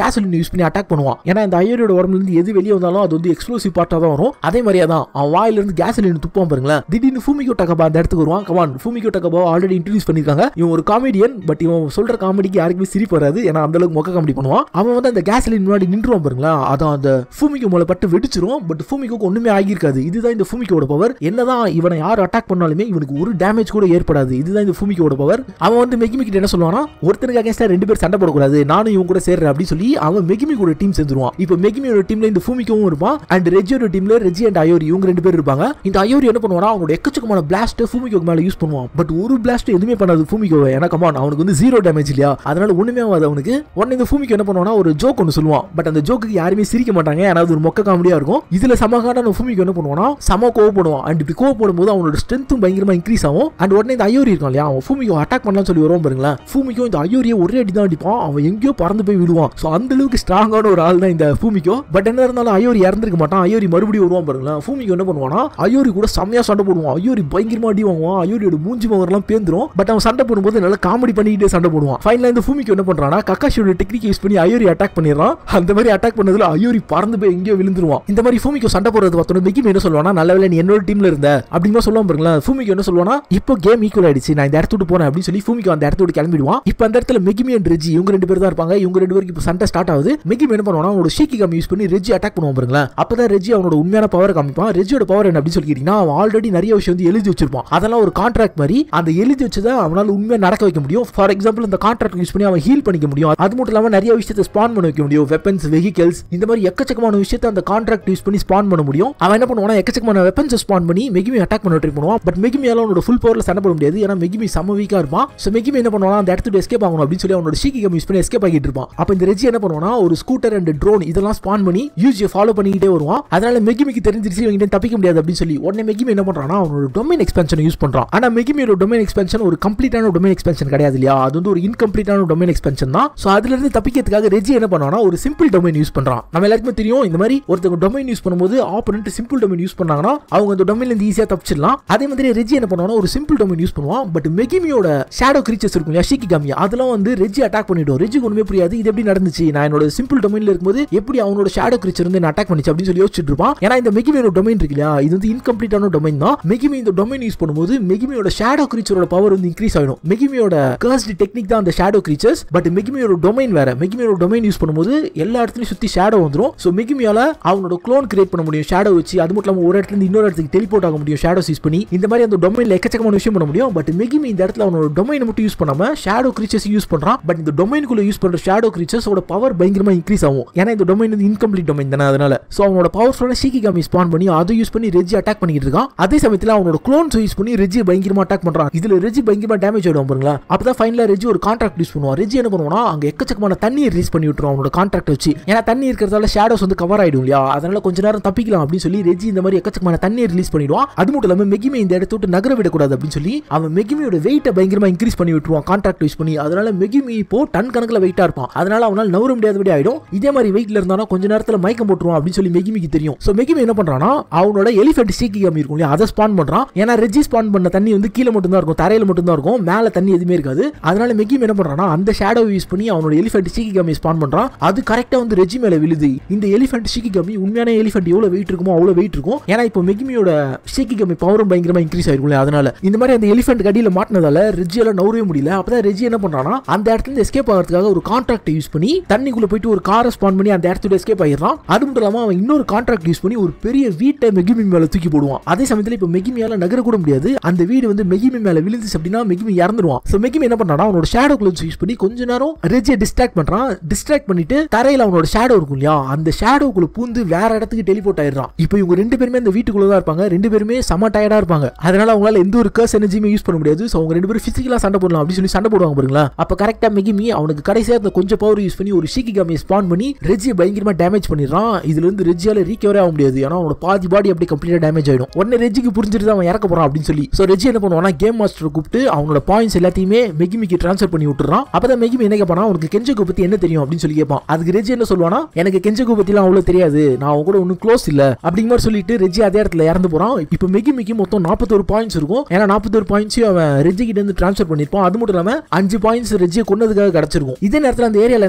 கேசலின் யூஸ் பண்ணி அட்டாக் பண்ணுவான் ஏன்னா இந்த ஐயோரியோட உடம்புல இருந்து எது வெளியே வந்தாலும் அது வந்து எக்ஸ்ப்ளோசிவ் பார்ட்டா தான் வரும் அதே மாதிரியே தான் அவன் வாயில இருந்து கேசலின் துப்பான் பாருங்களேன் திடீர்னு ஃபூமிகோ டகபா அந்த இடத்துக்கு வருவான் come on Fumiko Takaba already introduce பண்ணிருக்காங்க இவன் ஒரு காமெடியன் பட் இவன் சொல்ற காமெடிக்கு யாருக்குமே சிரிப்பு வராது ஏன்னா அந்த அளவுக்கு மொக்க காமெடி பண்ணுவான் அவன் வந்து அந்த கேசலின் முன்னாடி நின்றுவான் பாருங்களா அதான் அந்த ஃபூமிகோ மூல பட்டு வெடிச்சிரும் பட் ஃபூமிகோக்கு ஒண்ணுமே ஆகியிருக்காது இதுதான் இந்த ஃபூமிகோட பவர் என்னதான் இவனை யார் அட்டாக் பண்ணாலுமே இவனுக்கு ஒரு டேமேஜ் கூட ஏற்படாது இதுதான் இந்த ஃபூமிகோட பவர் அவன் வந்து மெகிமி கிட்ட என்ன சொல்லுவானா ஒருத்தனுக்கு அகேன்ஸ்டா ரெண்டு பேர் சண்டை போடக்கூடாது நானும் இவன் கூட சேர்றேன் அப்படின்னு சொல்லி அவன் மெகிமி கூட டீம் சேர்ந்துருவான் இப்போ மெகிமியோட டீம்ல இந்த ஃபூமிக்கோவும் இருப்பான் அண்ட் ரெஜியோட டீம்ல ரெஜி அண்ட் அயோரி இவங்க ரெண்டு பேர் இருப்பாங்க இந்த அயோரி என்ன பண்ணுவானா அவனோட எக்கச்சக்கமான பிளாஸ்ட் ஃபூமிக்கோக்கு மேல யூஸ் பண்ணுவான் பட் ஒரு பிளாஸ்ட் எதுவுமே பண்ணாது ஃபூமிக்கோவை ஏன்னா கமான் அவனுக்கு வந்து ஜீரோ டேமேஜ் இல்லையா அதனால ஒண்ணுமே ஆகாது அவனுக்கு உடனே இந்த ஃபூமிக்கோ என்ன பண்ணுவானா ஒரு ஜோக் ஒன்று சொல்லுவான் பட் அந்த ஜோக்கு யாருமே சிரிக்க மாட்டாங்க ஏன்னா அது ஒரு மொக்க காமெடியா இருக்கும் இதுல சமகான ஃபூமிக்கோ என்ன பண்ணுவானா சம கோவப்படுவான் அண்ட் இப்படி கோவப்படும் போது அவனோட ஸ்ட்ரென்த்தும் பயங்கரமா இன்க்ரீஸ் ஆகும் அண்ட் உடனே இந்த அயோரி இருக்கான் இல்லையா அவன் ஃபூமிக்கோ அட்டாக் பண்ணலாம்னு சொல்லி வருவான் பாருங்களேன் ஃபூமிக்கோ இந்த அயோரியை ஒரே அடி தான் அடிப்பான் அவன் எங்கேயோ பறந்து போய் விடுவான் ஸோ அந்த அளவுக்கு ஸ்ட்ராங்கான ஒரு ஆள் தான் இந்த ஃபூமிக்கோ பட் என்ன இருந்தாலும் அயோரி இறந்துருக்க மாட்டான் அயோரி மறுபடியும் வருவான் பாருங்களேன் ஃபூமிக்கோ என்ன பண்ணுவானா அயோரி கூட செம்மையா சண்டை போடுவான் அயோரி பயங்கரமா அடி வாங்குவான் அயோரியோட மூஞ்சி மகர்லாம் பேந்துரும் பட் அவன் சண்டை போடும்போது நல்லா காமெடி பண்ணிக்கிட்டே சண்டை போடுவான் ஃபைனலா இந்த ஃபூமிக்கோ என்ன பண்றானா கக்காஷியோட டெக்னிக் யூஸ் பண்ணி அயோரி அட்டாக் பண்ணிடுறான் அந்த மாதிரி அட்டாக் பண்ணதுல அயோரி பறந்து போய் எங்கேயோ விழுந்துருவான் இந்த மாதிரி ஃபூமிக்கோ சண்டை போடுறது பார்த்தோம் மெகிம் என்ன சொல்லுவானா நல்ல வேலை நீ என்னோட டீம்ல இருந்த அப்படிமா சொல்லுவான் பாருங்களேன் ஃபூமிக்கோ என்ன சொல்லுவானா இப்போ கேம் ஈக்குவல் ஆயிடுச்சு நான் இந்த இடத்த விட்டு போறேன் அப்படின்னு சொல்லி ஃபூமிக்கோ அந்த இடத்த விட்டு கிளம்பிடுவான் இப்போ அந்த இடத்துல மெகிமி அண்ட் ரெஜி இவங்க ரெண்டு பேர் தான் இருப்பாங்க இவங்க ரெண்டு பேருக்கு இப்போ சண்டை ஸ்டார்ட் ஆகுது மெகிமி என்ன பண்ணுவானா அவனோட ஷீக்கி கம் யூஸ் பண்ணி ரெஜி அட்டாக் பண்ணுவான் பாருங்களேன் அப்பதான் ரெஜி அவனோட உண்மையான பவர் காமிப்பான் ரெஜியோட பவர் என்ன அப்படின்னு சொல்லி கேட்டீங்கன்னா அவன் ஆல்ரெடி நிறைய விஷயம் வந்து எழுதி வச்சிருப்பான் அதெல்லாம் ஒரு கான்ட்ராக்ட் மாதிரி அந்த எழுதி வச்சதை அவனால உண்மையா நடக்க வைக்க முடியும் ஃபார் எக்ஸாம்பிள் இந்த கான்ட்ராக்ட் யூஸ் பண்ணி அவன் ஹீல் பண்ணிக்க முடியும் அது மட்டும் இல்லாம நிறைய விஷயத்தை ஸ்பான் பண்ண வைக்க முடியும் வெப்பன்ஸ் வெஹிக்கல்ஸ் இந்த மாதிரி எக்கச்சக்கமான விஷயத்தை அந்த கான்ட்ராக்ட் யூஸ் பண்ணி ஸ்பான் பண்ண முடியும் அவன் என்ன பண்ணுவானா எக்கச்சக்கமான வெப்பன்ஸ் ஸ்பான் பண்ணி மெகிமி அட்டாக் பண்ண ட்ரை பண்ணுவான் பட் மெகிமியால அவனோட ஃபுல் பவர்ல சண்டை போட முடியாது ஏன்னா மெகிமி செம்ம வீக்கா இருப்பான் ஸோ மெகிமி என்ன பண்ணுவானா அந்த இடத்துல எஸ்கேப் ஆகணும் அப்படின்னு சொல்லி அவனோட ஷீக்கி கம் யூஸ் பண்ணி எஸ்கேப் ஆகிட்டு இருப்பான் அப்போ இந்த ரெஜி என்ன பண்ணுவானா ஒரு ஸ்கூட்டர் அண்ட் ட்ரோன் இதெல்லாம் ஸ்பான் பண்ணி யூஜியை ஃபாலோ பண்ணிக்கிட்டே வருவான் அதனால மெகிமிக்கு தெரிஞ்சிருச்சு இவங்க தப்பிக்க முடியாது அப்படின்னு சொல்லி உடனே மெகிமி என்ன பண்றானா அவனோட டொமைன் எக்ஸ்பென்ஷன் யூஸ் பண்றான் ஆனா மெகிமியோட டொமைன் எக்ஸ்பென்ஷன் ஒரு கம்ப்ளீட்டான டொமைன் எக்ஸ்பென்ஷன் கிடையாது இல்லையா அது வந்து ஒரு இன்கம்ப்ளீட்டான டொமைன் எக்ஸ்பென்ஷன் தான் ஸோ அதுல இருந்து தப்பிக்கிறதுக்காக ரெஜி என்ன பண்ணுவானா ஒரு சிம்பிள் டொமைன் யூஸ் பண்றான் நம்ம எல்லாருக்குமே தெரியும் இந்த மாதிரி ஒருத்தங்க டொமைன் யூஸ் பண்ணும்போது ஆப்போனன்ட் சிம்பிள் டொமைன் யூஸ் பண்ணாங்கன்னா அவங்க அந்த டொமைன்ல இருந்து ஈஸியா தப்பிச்சிடலாம் அதே மாதிரி ரெஜி என்ன பண்ணுவானா ஒரு சிம்பிள் டொமைன் யூஸ் பண்ணுவான் பட் மெகிமியோட ஷேடோ கிரீச்சர்ஸ் இருக்கும் இல்லையா ஷீக்கி காமியா அதெல்லாம் வந்து ரெஜி அட்டாக் பண்ணிடும் ரெஜி ஒண்ணுமே புரியாது இது எப்படி நடந்துச்சு நான் என்னோட சிம்பிள் டொமைன்ல இருக்கும்போது எப்படி அவனோட ஷேடோ கிரீச்சர் வந்து அட்டாக் பண்ணிச்சு அப்படின்னு சொல்லி யோசிச்சுட்டு இருப்பான் ஏன்னா இந்த மெகிமியோட டொமைன் இருக்கு இல்லையா இது வந்து இன்கம்ப்ளீட்டான டொமைன் தான் மெகிமி இந்த டொமைன் யூஸ் பண்ணும்போது மெகிமியோட ஷேடோ கிரீச்சரோட பவர் வந்து இன்க்ரீஸ் ஆயிடும் மெகிமியோட கர்ஸ்ட் டெக்னிக் தான் அந்த ஷேடோ கிரீச்சர்ஸ் பட் மெகிமியோட டொமைன் வேற மெகிமியோட டொமைன் யூஸ் பண்ணும்போது எல்லா இடத்துலயும் சுத்தி ஷேடோ வந்துரும் ஸோ மெகிமியால அவனோட க்ளோன் கிரியேட் பண்ண முடியும் ஷேடோ வச்சு அது மட்டும் இல்லாம ஒரு இடத்துல இருந்து இன்னொரு இடத்துக்கு டெலிபோர்ட் ஆக முடியும் ஷேடோஸ் யூஸ் பண்ணி இந்த மாதிரி அந்த டொமைன்ல எக்கச்சக்கமான விஷயம் பண்ண முடியும் பட் மெகிமி இந்த இடத்துல அவனோட டொமைனை மட்டும் யூஸ் பண்ணாம ஷேடோ கிரீச்சர்ஸ் யூஸ் பண்றான் பட் இந்த டொமைனுக்குள்ள யூஸ் பண்ற ஷேடோ கிரீச்சர்ஸோட பவர் பயங்கரமா இன்க்ரீஸ் ஆகும் ஏன்னா இந்த டொமைன் வந்து இன்கம்ப்ளீட் டொமைன் தானே அதனால ஸோ அவனோட பவர்ஃபுல்லான ஷீக்கி காமி ஸ்பான் பண்ணி அதை யூஸ் பண்ணி ரெஜி அட்டாக் பண்ணிட்டு இருக்கான் அதே சமயத்தில் அவனோட க்ளோன்ஸ் யூஸ் பண்ணி ரெஜி பயங்கரமா அட்டாக் பண்றான் இதுல ரெஜி பயங்கரமா டேமேஜ் ஆயிடும் பாருங்களா அப்பதான் ஃபைனலா ரெஜி ஒரு கான்ட்ராக்ட் யூஸ் பண்ணுவான் ரெஜி என்ன பண்ணுவானா அங்க எக்கச்சக்கமான தண்ணியை ரிலீஸ் பண்ணி விட்டுரும் அவனோட கான்ட்ராக்ட் வச்சு ஏன்னா தண்ணி இருக்கிறதால ஷேடோஸ் வந்து கவர் ஆயிடும் இல்லையா அதனால கொஞ்ச நேரம் தப்பிக்கலாம் அப்படின்னு சொல்லி ரெஜி இந்த மாதிரி எக்கச்சக்கமான தண்ணியை ரிலீஸ் பண்ணிடுவான் அது மட்டும் இல்லாம மெகிமி இந்த இடத்த விட்டு நகர விடக்கூடாது அப்படின்னு சொல்லி அவன் மெகிமியோட வெயிட்டை பயங்கரமா இன்க்ரீஸ் பண்ணி விட்டுருவான் கான்ட்ராக்ட் யூஸ் பண்ணி அதனால மெகிமி இப்போ டன் கணக்கில் வெயிட்டா இருப்பான் அதனால அவனால் நவர முடியாதபடி ஆயிடும் இதே மாதிரி வெயிட்ல இருந்தானா கொஞ்ச நேரத்துல மயக்கம் போட்டுருவான் அப்படின்னு சொல்லி மெகிமிக்கு தெரியும் ஸோ மெகிமி என்ன பண்றானா அவனோட எலிஃபென்ட் சீக்கி காமி இருக்கும் இல்லையா அதை ஸ்பான் பண்றான் ஏன்னா ரெஜி ஸ்பான் பண்ண தண்ணி வந்து கீழே மட்டும் தான் இருக்கும் தரையில மட்டும் தான் இருக்கும் மேல தண்ணி எதுவுமே இருக்காது அதனால மெகிமி என்ன பண்றானா அந்த ஷேடோ யூஸ் பண்ணி அவனோட எலிஃபென்ட் சீக்கி காமி ஸ்பான் பண்றான் அது கரெக்டா வந்து ரெஜி மேல விழுது இந்த எலிஃபென்ட் சீக்கி காமி உண்மையான எலிஃபென்ட் எவ்வளவு வெயிட் இருக்குமோ அவ்வளவு வெயிட் இருக்கும் ஏன்னா இப்போ மெகிமியோட சீக்கி காமி பவரும் பயங்கரமா இன்க்ரீஸ் ஆயிருக்கும் அதனால இந்த மாதிரி அந்த எலிஃபென்ட் கடியில மாட்டினதால ரெஜியால நவரவே முடியல அப்பதான் ரெஜி என்ன பண்றானா அந்த இடத்துல இருந்து எஸ்கேப் ஆகிறதுக்காக ஒரு கான்ட்ராக்ட் யூஸ் பண்ணி தண்ணிக்குள்ள போயிட்டு ஒரு காரை ஸ்பான் பண்ணி அந்த இடத்துல எஸ்கேப் ஆயிடுறான் அது மட்டும் இல்லாம அவன் இன்னொரு கான்ட்ராக்ட் யூஸ் பண்ணி ஒரு பெரிய வீட்டை மெகிமி மேல தூக்கி போடுவான் அதே சமயத்துல இப்போ மெகிமியால நகர கூட முடியாது அந்த வீடு வந்து மெகிமி மேல விழுந்துச்சு அப்படின்னா மெகிமி இறந்துருவான் ஸோ மெகிமி என்ன பண்றானா அவனோட ஷேடோ கிளோஸ் யூஸ் பண்ணி கொஞ்ச நேரம் ரெஜியை டிஸ்ட்ராக்ட் பண்றான் டிஸ்ட்ராக்ட் பண்ணிட்டு தரையில அவனோட ஷேடோ இருக்கும் இல்லையா அந்த ஷேடோக்குள்ள பூந்து வேற இடத்துக்கு டெலிபோர்ட் ஆயிடுறான் இப்போ இவங்க ரெண்டு பேருமே அந்த வீட்டுக்குள்ள தான் இருப்பாங்க ரெண்டு பேருமே செம டயர்டா இருப்பாங்க அதனால அவங்களால எந்த ஒரு கர்ஸ் எனர்ஜியுமே யூஸ் பண்ண முடியாது ஸோ அவங்க ரெண்டு பேரும் பிசிக்கலா சண்டை போடலாம் அப்படின்னு சொல்லி சண்டை போடுவாங்க பாருங்களா அப்ப கரெக்டா மெகிமி அவனுக்கு கடைசியா அந்த கொஞ்சம் பவர் யூஸ் பண்ணி ஒரு ஷீக்கி காமியை ஸ்பான் பண்ணி ரெஜியை பயங்கரமா டேமேஜ் பண்ணிடுறான் இதுல இருந்து ரெஜியால ரீகவரே ஆக முடியாது ஏன்னா அவனோட பாதி பாடி அப்படி கம்ப்ளீட்டா டேமேஜ் ஆயிடும் உடனே ரெஜிக்கு புரிஞ்சிட்டு அவன் இறக்க போறான் அப்படின்னு சொல்லி ஸோ ரெஜி என்ன பண்ணுவானா கேம் மாஸ்டர் கூப்பிட்டு அவனோட பாயிண்ட்ஸ் எல்லாத்தையுமே மெகிமிக்கு ட்ரான்ஸ்ஃபர் பண்ணி விட்டுறான் அப்பதான் மெகிமி என்ன கேட்பானா உனக்கு கெஞ்சகோ பத்தி என்ன தெரியும் அப்படின்னு சொல்லி கேட்பான் அதுக்கு ரெஜி என்ன சொல்லுவானா எனக்கு கெஞ்சகோ பத்திலாம் அவ்வளவு தெரியாது நான் அவன் கூட ஒன்றும் க்ளோஸ் இல்ல அப்படிங்கிற மாதிரி சொல்லிட்டு ரெஜி அதே இடத்துல இறந்து போறான் இப்போ மெகிமிக்கு மொத்தம் நாற்பத்தொரு பாயிண்ட்ஸ் இருக்கும் ஏன்னா நாற்பத்தொரு பாயிண்ட்ஸையும் அவன் ரெஜி கிட்ட இருந்து ட்ரான்ஸ்ஃபர் பண்ணிருப்பான் அது மட்டும் இல்லாம அஞ்சு பாயிண்ட்ஸ் ரெஜியை கொண்டதுக்காக கிடைச்சிருக்கும் இதே நேரத்தில் அந்த ஏரியால என்ன ஆயிட்டு இருக்கும் அப்படின்னு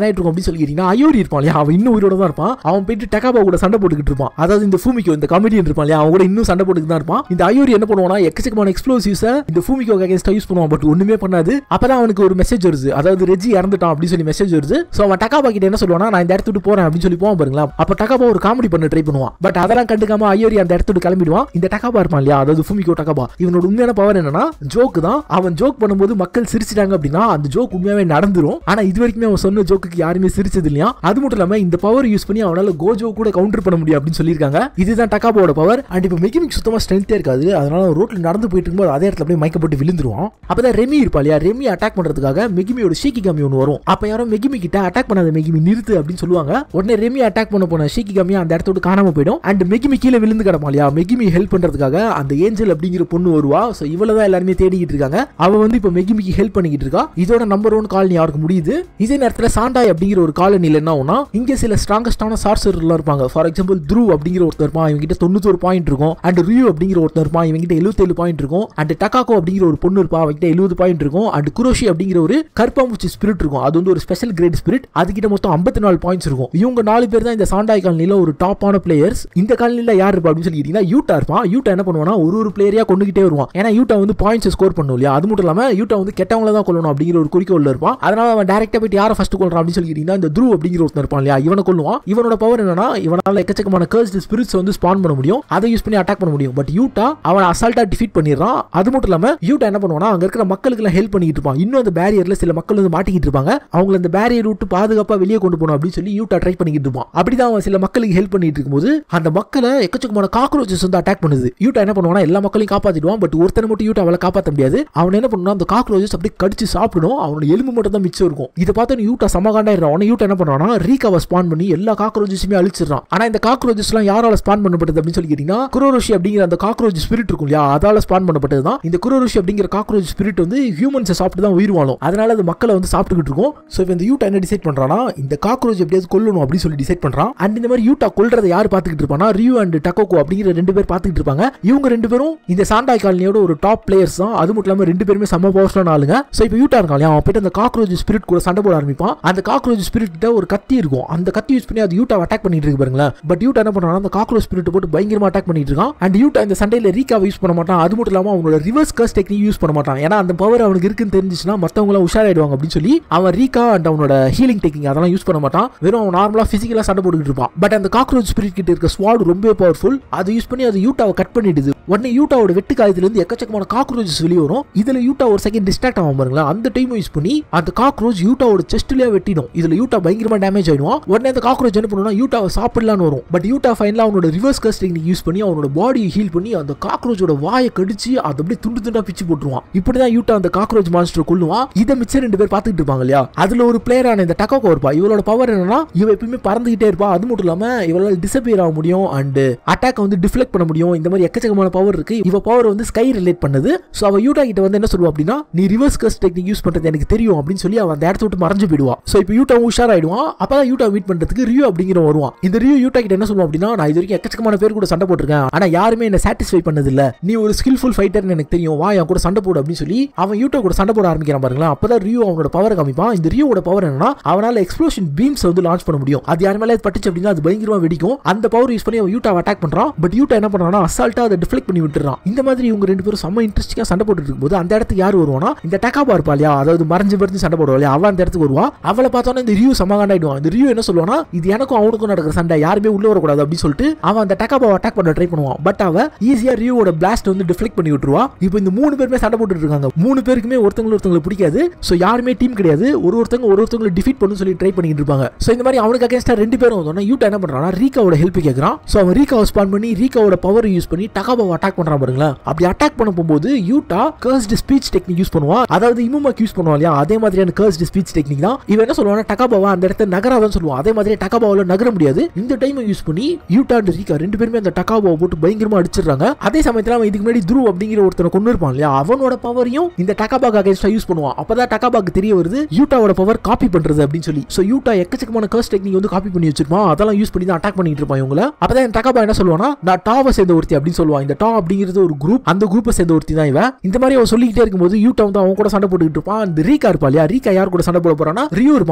அப்படின்னு சொல்லி கேட்டீங்கன்னா அயோரி இருப்பான் இல்லையா அவன் இன்னும் உயிரோட தான் இருப்பான் அவன் போயிட்டு டெக்காபா கூட சண்டை போட்டுக்கிட்டு இருப்பான் அதாவது இந்த ஃபூமிக்கோ இந்த கமெடியன் இருப்பான் இல்லையா அவன் கூட இன்னும் சண்டை போட்டுக்கிட்டு தான் இருப்பான் இந்த அயோரி என்ன பண்ணுவானா எக்கச்சக்கமான எக்ஸ்ப்ளோசிவ்ஸை இந்த ஃபூமிக்கோ அகேன்ஸ்டா யூஸ் பண்ணுவான் பட் ஒண்ணுமே பண்ணாது அப்பதான் அவனுக்கு ஒரு மெசேஜ் வருது அதாவது ரெஜி இறந்துட்டான் அப்படின்னு சொல்லி மெசேஜ் வருது ஸோ அவன் டக்காபா கிட்ட என்ன சொல்லுவானா நான் இந்த இடத்த விட்டு போறேன் அப்படின்னு சொல்லி போவான் பாருங்களா அப்ப டக்காபா ஒரு காமெடி பண்ண ட்ரை பண்ணுவான் பட் அதெல்லாம் கண்டுக்காம அயோரி அந்த இடத்த விட்டு கிளம்பிடுவான் இந்த டக்காபா இருப்பான் இல்லையா அதாவது ஃபூமிக்கோ டக்காபா இவனோட உண்மையான பவர் என்னன்னா ஜோக்கு தான் அவன் ஜோக் பண்ணும்போது மக்கள் சிரிச்சிட்டாங்க அப்படின்னா அந்த ஜோக் உண்மையாவே நடந்துரும் ஆனா இது வரைக்குமே அவன் சொன்ன ஜோக்குக்கு யாருமே சிரிச்சது இல்லையா அது மட்டும் இல்லாம இந்த பவர் யூஸ் பண்ணி அவனால கோஜோ கூட கவுண்டர் பண்ண முடியும் அப்படின்னு சொல்லியிருக்காங்க இதுதான் டக்காபாவோட பவர் அண்ட் இப்போ மெக்கிமிக் சுத்தமா ஸ்ட்ரென்த்தே இருக்காது அதனால அவன் ரோட்ல நடந்து போயிட்டு இருக்கும்போது அதே இடத்துல அப்படியே மயக்கப்பட்டு விழுந்துருவான் அப்பதான் ரெமி இருப்பா இல்லையா ரெமி அட்டாக் பண்றதுக்காக மெகிமியோட ஷீக்கி காமி ஒன்று வரும் அப்ப யாரும் மெகிமி கிட்ட அட்டாக் பண்ணாத மெகிமி நிறுத்து அப்படின்னு சொல்லுவாங்க உடனே ரெமி அட்டாக் பண்ண போன ஷீக்கி காமி அந்த இடத்தோட காணாம போயிடும் அண்ட் மெகிமி கீழே விழுந்து கிடப்பா இல்லையா மெகிமி ஹெல்ப் பண்றதுக்காக அந்த ஏஞ்சல் அப்படிங்கிற பொண்ணு வருவா ஸோ இவ்வளவு தான் எல்லாருமே தேடிக்கிட்டு இருக்காங்க அவ வந்து இப்போ மெகிமிக்கு ஹெல்ப் பண்ணிக்கிட்டு இருக்கா இதோட நம்பர் ஒன் காலனி யாருக்கு முடியுது இதே நேரத்தில் சாண்டாய் அப்படிங்கிற ஒரு காலனியில் என்ன ஆகும்னா இங்க சில ஸ்ட்ராங்கஸ்டான சார்சர்லாம் இருப்பாங்க ஃபார் எக்ஸாம்பிள் த்ரூ அப்படிங்கிற ஒருத்தர் இருப்பான் இவங்க கிட்ட தொண்ணூத்தொரு பாயிண்ட் இருக்கும் அண்ட் ரியூ அப்படிங்கிற ஒருத்தர் இருப்பான் இவங்க கிட்ட எழுபத்தேழு பாயிண்ட் இருக்கும் அண்ட் டக்காக்கோ அப்படிங்கிற ஒரு பொண்ணு இருப்பா அவங்கிட்ட எழுபது பாயிண்ட் இருக்கும் அண்ட் குரோஷி அப்படிங்கிற ஒரு கற்பாம்பூச்சி ஸ்பிரிட் இருக்கும் அது வந்து ஒரு ஸ்பெஷல் கிரேட் ஸ்பிரிட் அதுகிட்ட மொத்தம் ஐம்பத்தி நாலு பாயிண்ட்ஸ் இருக்கும் இவங்க நாலு பேர் தான் இந்த சாண்டாய் காலனியில் ஒரு டாப்பான பிளேயர்ஸ் இந்த காலனியில் யார் இருப்பா அப்படின்னு சொல்லி கேட்டீங்கன்னா யூட்டா இருப்பான் யூட்டா என்ன பண்ணுவானா ஒரு ஒரு பிளேயரையா கொண்டுகிட்டே வருவான் ஏன்னா யூட்டா வந்து பாயிண்ட்ஸ் ஸ்கோர் பண்ணும் இல்லையா அது மட்டும் இல்லாம யூட்டா வந்து கெட்டவங்கள தான் கொல்லணும் அப்படிங்கிற ஒரு குறிக்கோள் இருப்பான் அதனால அவன் டேரக்டா போயிட்டு யாரை ஃபர்ஸ்ட் கொள்றான் அப்படின்னு சொல்லி கேட்டீங்கன்னா இந்த த்ரூ அப்படிங்கிற ஒருத்தர் இருப்பான் இல்லையா இவனை கொல்லுவான் இவனோட பவர் என்னன்னா இவனால எக்கச்சக்கமான கர்ஸ்ட் ஸ்பிரிட்ஸ் வந்து ஸ்பான் பண்ண முடியும் அதை யூஸ் பண்ணி அட்டாக் பண்ண முடியும் பட் யூட்டா அவனை அசால்ட்டா டிஃபீட் பண்ணிடுறான் அது மட்டும் இல்லாம யூட்டா என்ன பண்ணுவானா அங்க இருக்கிற மக்களுக்கு எல்லாம் ஹெல்ப் பண்ணிட்டு இருப்பான் இன்னும் அந்த பேரியர்ல சில மக்கள் வந்து மாட்டிக்கிட்டு இருப்பாங்க அவங்களை அந்த பேரியர் விட்டு பாதுகாப்பா வெளியே கொண்டு போகணும் அப்படின்னு சொல்லி யூட்டா ட்ரை பண்ணிக்கிட்டு இருப்பான் அப்படிதான் அவன் சில மக்களுக்கு ஹெல்ப் பண்ணிட்டு இருக்கும்போது அந்த மக்களை எக்கச்சக்கமான காக்ரோச்சஸ் வந்து அட்டாக் பண்ணுது யூட்டா என்ன பண்ணுவானா எல்லா மக்களையும் காப்பாத்திடுவான் பட் ஒருத்தனை மட்டும் யூட்டா அவளை காப்பாற்ற முடியாது அவன் என்ன பண்ணுவான் அந்த காக்ரோச்சஸ் அப்படியே கடிச்சு சாப்பிடணும் அவனோட எலும்பு மட்டும் தான் மிச்சம் இருக்கும் இதை பார்த்து யூட்டா சமகாண்டாயிரம் அவனை யூட்டா என்ன பண்றானா ரீகாவை ஸ்பான் பண்ணி எல்லா காக்ரோச்சஸுமே அழிச்சிடறான் ஆனா இந்த காக்ரோச்சஸ் எல்லாம் யாரால ஸ்பான் பண்ணப்பட்டது அப்படின்னு சொல்லி கேட்டீங்கன்னா குரோரோஷி அப்படிங்கிற அந்த காக்ரோச் ஸ்பிரிட் இருக்கும் இல்லையா அதால ஸ்பான் பண்ணப்பட்டது தான் இந்த குரோரோஷி அப்படிங்கிற காக்ரோச் ஸ்பிரிட் வந்து ஹியூமன்ஸை சாப்பிட்டு தான் உயிர் வாழும் அதனால அது மக்களை வந்து சாப்பிட்டுக்கிட்டு இருக்கும் ஸோ இப்போ இந்த யூட்டா என்ன டிசைட் பண்றானா இந்த காக்ரோச் எப்படியாவது கொல்லணும் அப்படின்னு சொல்லி டிசைட் பண்றான் அண்ட் இந்த மாதிரி யூட்டா கொல்றதை யார் பார்த்துக்கிட்டு இருப்பானா ரியூ அண்ட் டக்கோகோ அப்படிங்கிற ரெண்டு பேர் பார்த்துக்கிட்டு இருப்பாங்க இவங்க ரெண்டு பேரும் இந்த சாண்டாய் காலனியோட ஒரு டாப் பிளேயர்ஸ் தான் அது மட்டும் இல்லாமல் ரெண்டு பேருமே செம்ம பவர்ஃபுல்லான ஆளுங்க ஸோ இப்போ யூட்டா இருக்கான் இல்லையா அவன் போயிட்டு அந்த காக்ரோச் ஸ்பிரிட் கூட சண்டை போட ஆரம்பிப்பான் அந்த காக்ரோச் ஸ்பிரிட் கிட்ட ஒரு கத்தி இருக்கும் அந்த கத்தி யூஸ் பண்ணி அது யூட்டா அட்டாக் பண்ணிட்டு இருக்கு பாருங்களேன் பட் யூட்டா என்ன பண்றான் அந்த காக்ரோச் ஸ்பிரிட் போட்டு பயங்கரமா அட்டாக் பண்ணிட்டு இருக்கான் அண்ட் யூட்டா இந்த சண்டையில ரீகாவை யூஸ் பண்ண மாட்டான் அது மட்டும் இல்லாமல் அவனோட ரிவர்ஸ் கர்ஸ் டெக்னிக் யூஸ் பண்ண மாட்டான் ஏன்னா அந்த பவர் அவனுக்கு இருக்குன்னு தெரிஞ்சிச்சுன்னா மற்றவங்களாம் உஷாராயிடுவாங்க அப்படின்னு சொல்லி அவன் ரீகா அண்ட் அவனோட ஹீலிங் டெக்னிக் அதெல்லாம் யூஸ் பண்ண மாட்டான் வெறும் அவன் நார்மலா பிசிக்கலா சண்டை போட்டுக்கிட்டு இருப்பான் பட் அந்த காக்ரோச் ஸ்பிரிட் கிட்ட இருக்க ஸ்வாட் ரொம்ப பவர்ஃபுல் அதை யூஸ் பண்ணி அது யூட்டாவை கட் பண்ணிடுது உடனே யூட்டாவோட வெட்டு காயத்திலிருந்து எக்கச்சக்கமான காக்ரோச்சஸ் வெளியே வரும் இதுல யூட்டா ஒரு செகண்ட் டிஸ்ட்ராக்ட் ஆகும் பாருங்களேன் அந்த டைம் யூஸ் பண்ணி அந்த காக்ரோச் யூட்டாவோட செஸ்ட்லயே வெட்டிடும் இதுல யூட்டா பயங்கரமா டேமேஜ் ஆயிடுவான் உடனே அந்த காக்ரோச் என்ன பண்ணுனா யூட்டாவை சாப்பிடலான்னு வரும் பட் யூட்டா ஃபைனலா அவனோட ரிவர்ஸ் கர்ஸ் டெக்னிக் யூஸ் பண்ணி அவனோட பாடியை ஹீல் பண்ணி அந்த காக்ரோச்சோட வாயை கடிச்சு அதை அப்படியே துண்டு துண்டா பிச்சு போட்டுருவான் இப்படிதான் யூட்டா அந்த காக்ரோச் மான்ஸ்டர் கொல்லுவான் இதை மிச்சம் ரெண்டு பேர் பார்த்துக்கிட்டு இருப்பாங்க இல்லையா அதுல ஒரு பிளேயரான இந்த டக்காக்கோ இருப்பா இவளோட பவர் என்னன்னா இவ எப்பயுமே பறந்துகிட்டே இருப்பா அது மட்டும் இல்லாம இவளால் டிசப்பியர் ஆக முடியும் அண்ட் அட்டாக் வந்து டிஃப்ளெக்ட் பண்ண முடியும் இந்த மாதிரி எக்கச்சக்கமான பவர் இருக்கு இவ பவர் வந்து ஸ்கை ரிலேட் பண்ணுது ஸோ அவ யூட்டா கிட்ட வந்து என்ன சொல்லுவா அப்படின்னா நீ ரிவர்ஸ் கர்ஸ் டெக்னிக் யூஸ் பண்றது எனக்கு தெரியும் அப்படின்னு சொல்லி அவன் அந்த இடத்த விட்டு மறைஞ்சு போயிடுவா ஸோ இப்போ யூட்டா உஷார் ஆயிடுவான் அப்பதான் யூட்டா மீட் பண்றதுக்கு ரியூ அப்படிங்கிற வருவான் இந்த ரியூ யூட்டா கிட்ட என்ன சொல்லுவான் அப்படின்னா நான் இது வரைக்கும் எக்கச்சக்கமான பேர் கூட சண்டை போட்டிருக்கேன் ஆனா யாருமே என்ன சாட்டிஸ்ஃபை பண்ணது இல்ல நீ ஒரு ஸ்கில்ஃபுல் ஃபைட்டர்னு எனக்கு தெரியும் வா என் கூட சண்டை போடு அப்படின்னு சொல்லி அவன் யூட்டா கூட சண்டை போட ஆரம்பிக்கிறான் பாருங்களா அப்பதான் ரியூ அவனோட பவர் காமிப்பான் இந்த ரியூவோட பவர் என்னன்னா அவனால எக்ஸ்ப்ளோஷன் பீம்ஸ் வந்து லான்ச் பண்ண முடியும் அது யார் மேலே பட்டுச்சு அப்படின்னா அது பயங்கரமா வெடிக்கும் அந்த பவர் யூஸ் பண்ணி அவன் யூட்டாவை அட்டாக் பண்றான் பட் யூட்டா என்ன பண்றான்னா அசால்ட்டா அதை டிஃப்ளெக்ட் பண்ணி விட்டுறான் இந்த மாதிரி இவங்க ரெண்டு பேரும் செம்ம இன்ட்ரெஸ்டிங்கா சண்டை போட்டுட்டு இருக்கும்போது அந்த இடத்துக்கு யார் வருவானா இந்த டக்காபா இருப்பா இல்லையா அதாவது மறைஞ்சு மறைஞ்சு சண்டை போடுவா இல்லையா அவன் அந்த இடத்துக்கு வருவா அவளை பார்த்தோன்னா இந்த ரியூ சமகாண்டாயிடுவான் இந்த ரியூ என்ன சொல்லுவானா இது எனக்கும் அவனுக்கும் நடக்கிற சண்டை யாருமே உள்ள வரக்கூடாது அப்படின்னு சொல்லிட்டு அவன் அந்த டக்காபாவை அட்டாக் பண்ண ட்ரை பண்ணுவான் பட் அவ ஈஸியா ரியூவோட பிளாஸ்ட் வந்து டிஃப்ளெக்ட் பண்ணி விட்டுருவா இப்போ இந்த மூணு பேருமே சண்டை போட்டுட்டு இருக்காங்க மூணு பேருக்குமே ஒருத்தவங்க ஒருத்தவங்களை பிடிக்காது ஸோ யாருமே டீம் கிடையாது ஒரு ஒருத்தவங்க ஒரு ஒருத்தவங்களை டிஃபீட் பண்ணு சொல்லி ட்ரை பண்ணிட்டு இருப்பாங்க ஸோ இந்த மாதிரி அவனுக்கு அகேன்ஸ்டா ரெண்டு பேரும் வந்தோன்னா யூட்டா என்ன பண்றானா ரீகாவோட ஹெல்ப் கேட்கறான் ஸோ அவன் ரீகாவை ஸ்பான் பண்ணி ரீகாவோட பவர் யூஸ் பண்ணி டகாபாவை அட்டாக் பண்றான் பாருங்களேன் அப்படி அட்டாக் பண்ண போகும்போது Yuta cursed speech technique use பண்ணுவான் அதாவது இமுமாக்கு யூஸ் பண்ணுவான் இல்லையா அதே மாதிரியான கர்ஸ்டு ஸ்பீச் டெக்னிக் தான் இவன் என்ன சொல்லுவானா டகாபாவா அந்த இடத்த நகராதான் சொல்லுவான் அதே மாதிரி டகாபாவில் நகர முடியாது இந்த டைம் யூஸ் பண்ணி யூட்டா அண்ட் ரீகா ரெண்டு பேருமே அந்த டகாபாவை போட்டு பயங்கரமா அடிச்சிடுறாங்க அதே சமயத்தில் அவன் இதுக்கு முன்னாடி துரு அப்படிங்கிற ஒருத்தனை கொண்டு இருப்பான் இல்லையா அவனோட பவரையும் இந்த டகாபாக் அகேன்ஸ்டா யூஸ் பண்ணுவான் அப்பதான் டகாபாக்கு தெரிய வருது யூட்டாவோட பவர் காப்பி பண்றது அப்படின்னு சொல்லி ஸோ யூட்டா எக்கச்சக்கமான கர்ஸ் டெக்னிக் வந்து காப்பி பண்ணி வச்சிருப்பான் அதெல்லாம் யூஸ் பண்ணி தான் அட்டாக் பண்ணிட்டு இருப்பான் இவங்கள அப்பதான் டகாபா என்ன சொல்லுவானா நான் டாவை சேர்ந்த ஒருத்தி அப்படின்னு சொல்லுவான் இந்த டா அப்படிங்கிறது ஒரு குரூப் அந்த குரூப்பை சேர்ந்த ஒருத்தி தான் இவன் இந்த மாதிரி அவன் சொல்லிக்கிட்டே இருக்கும்போது யூட்டா வந்து அவன் கூட சண்டை போட்டுக்கிட்டு இருப்பான் அந்த ரீகா இருப்பா இல்லையா ரீகா யார் கூட சண்டை போட போறானா ரியோ இருப்பான் இல்லையா அவன்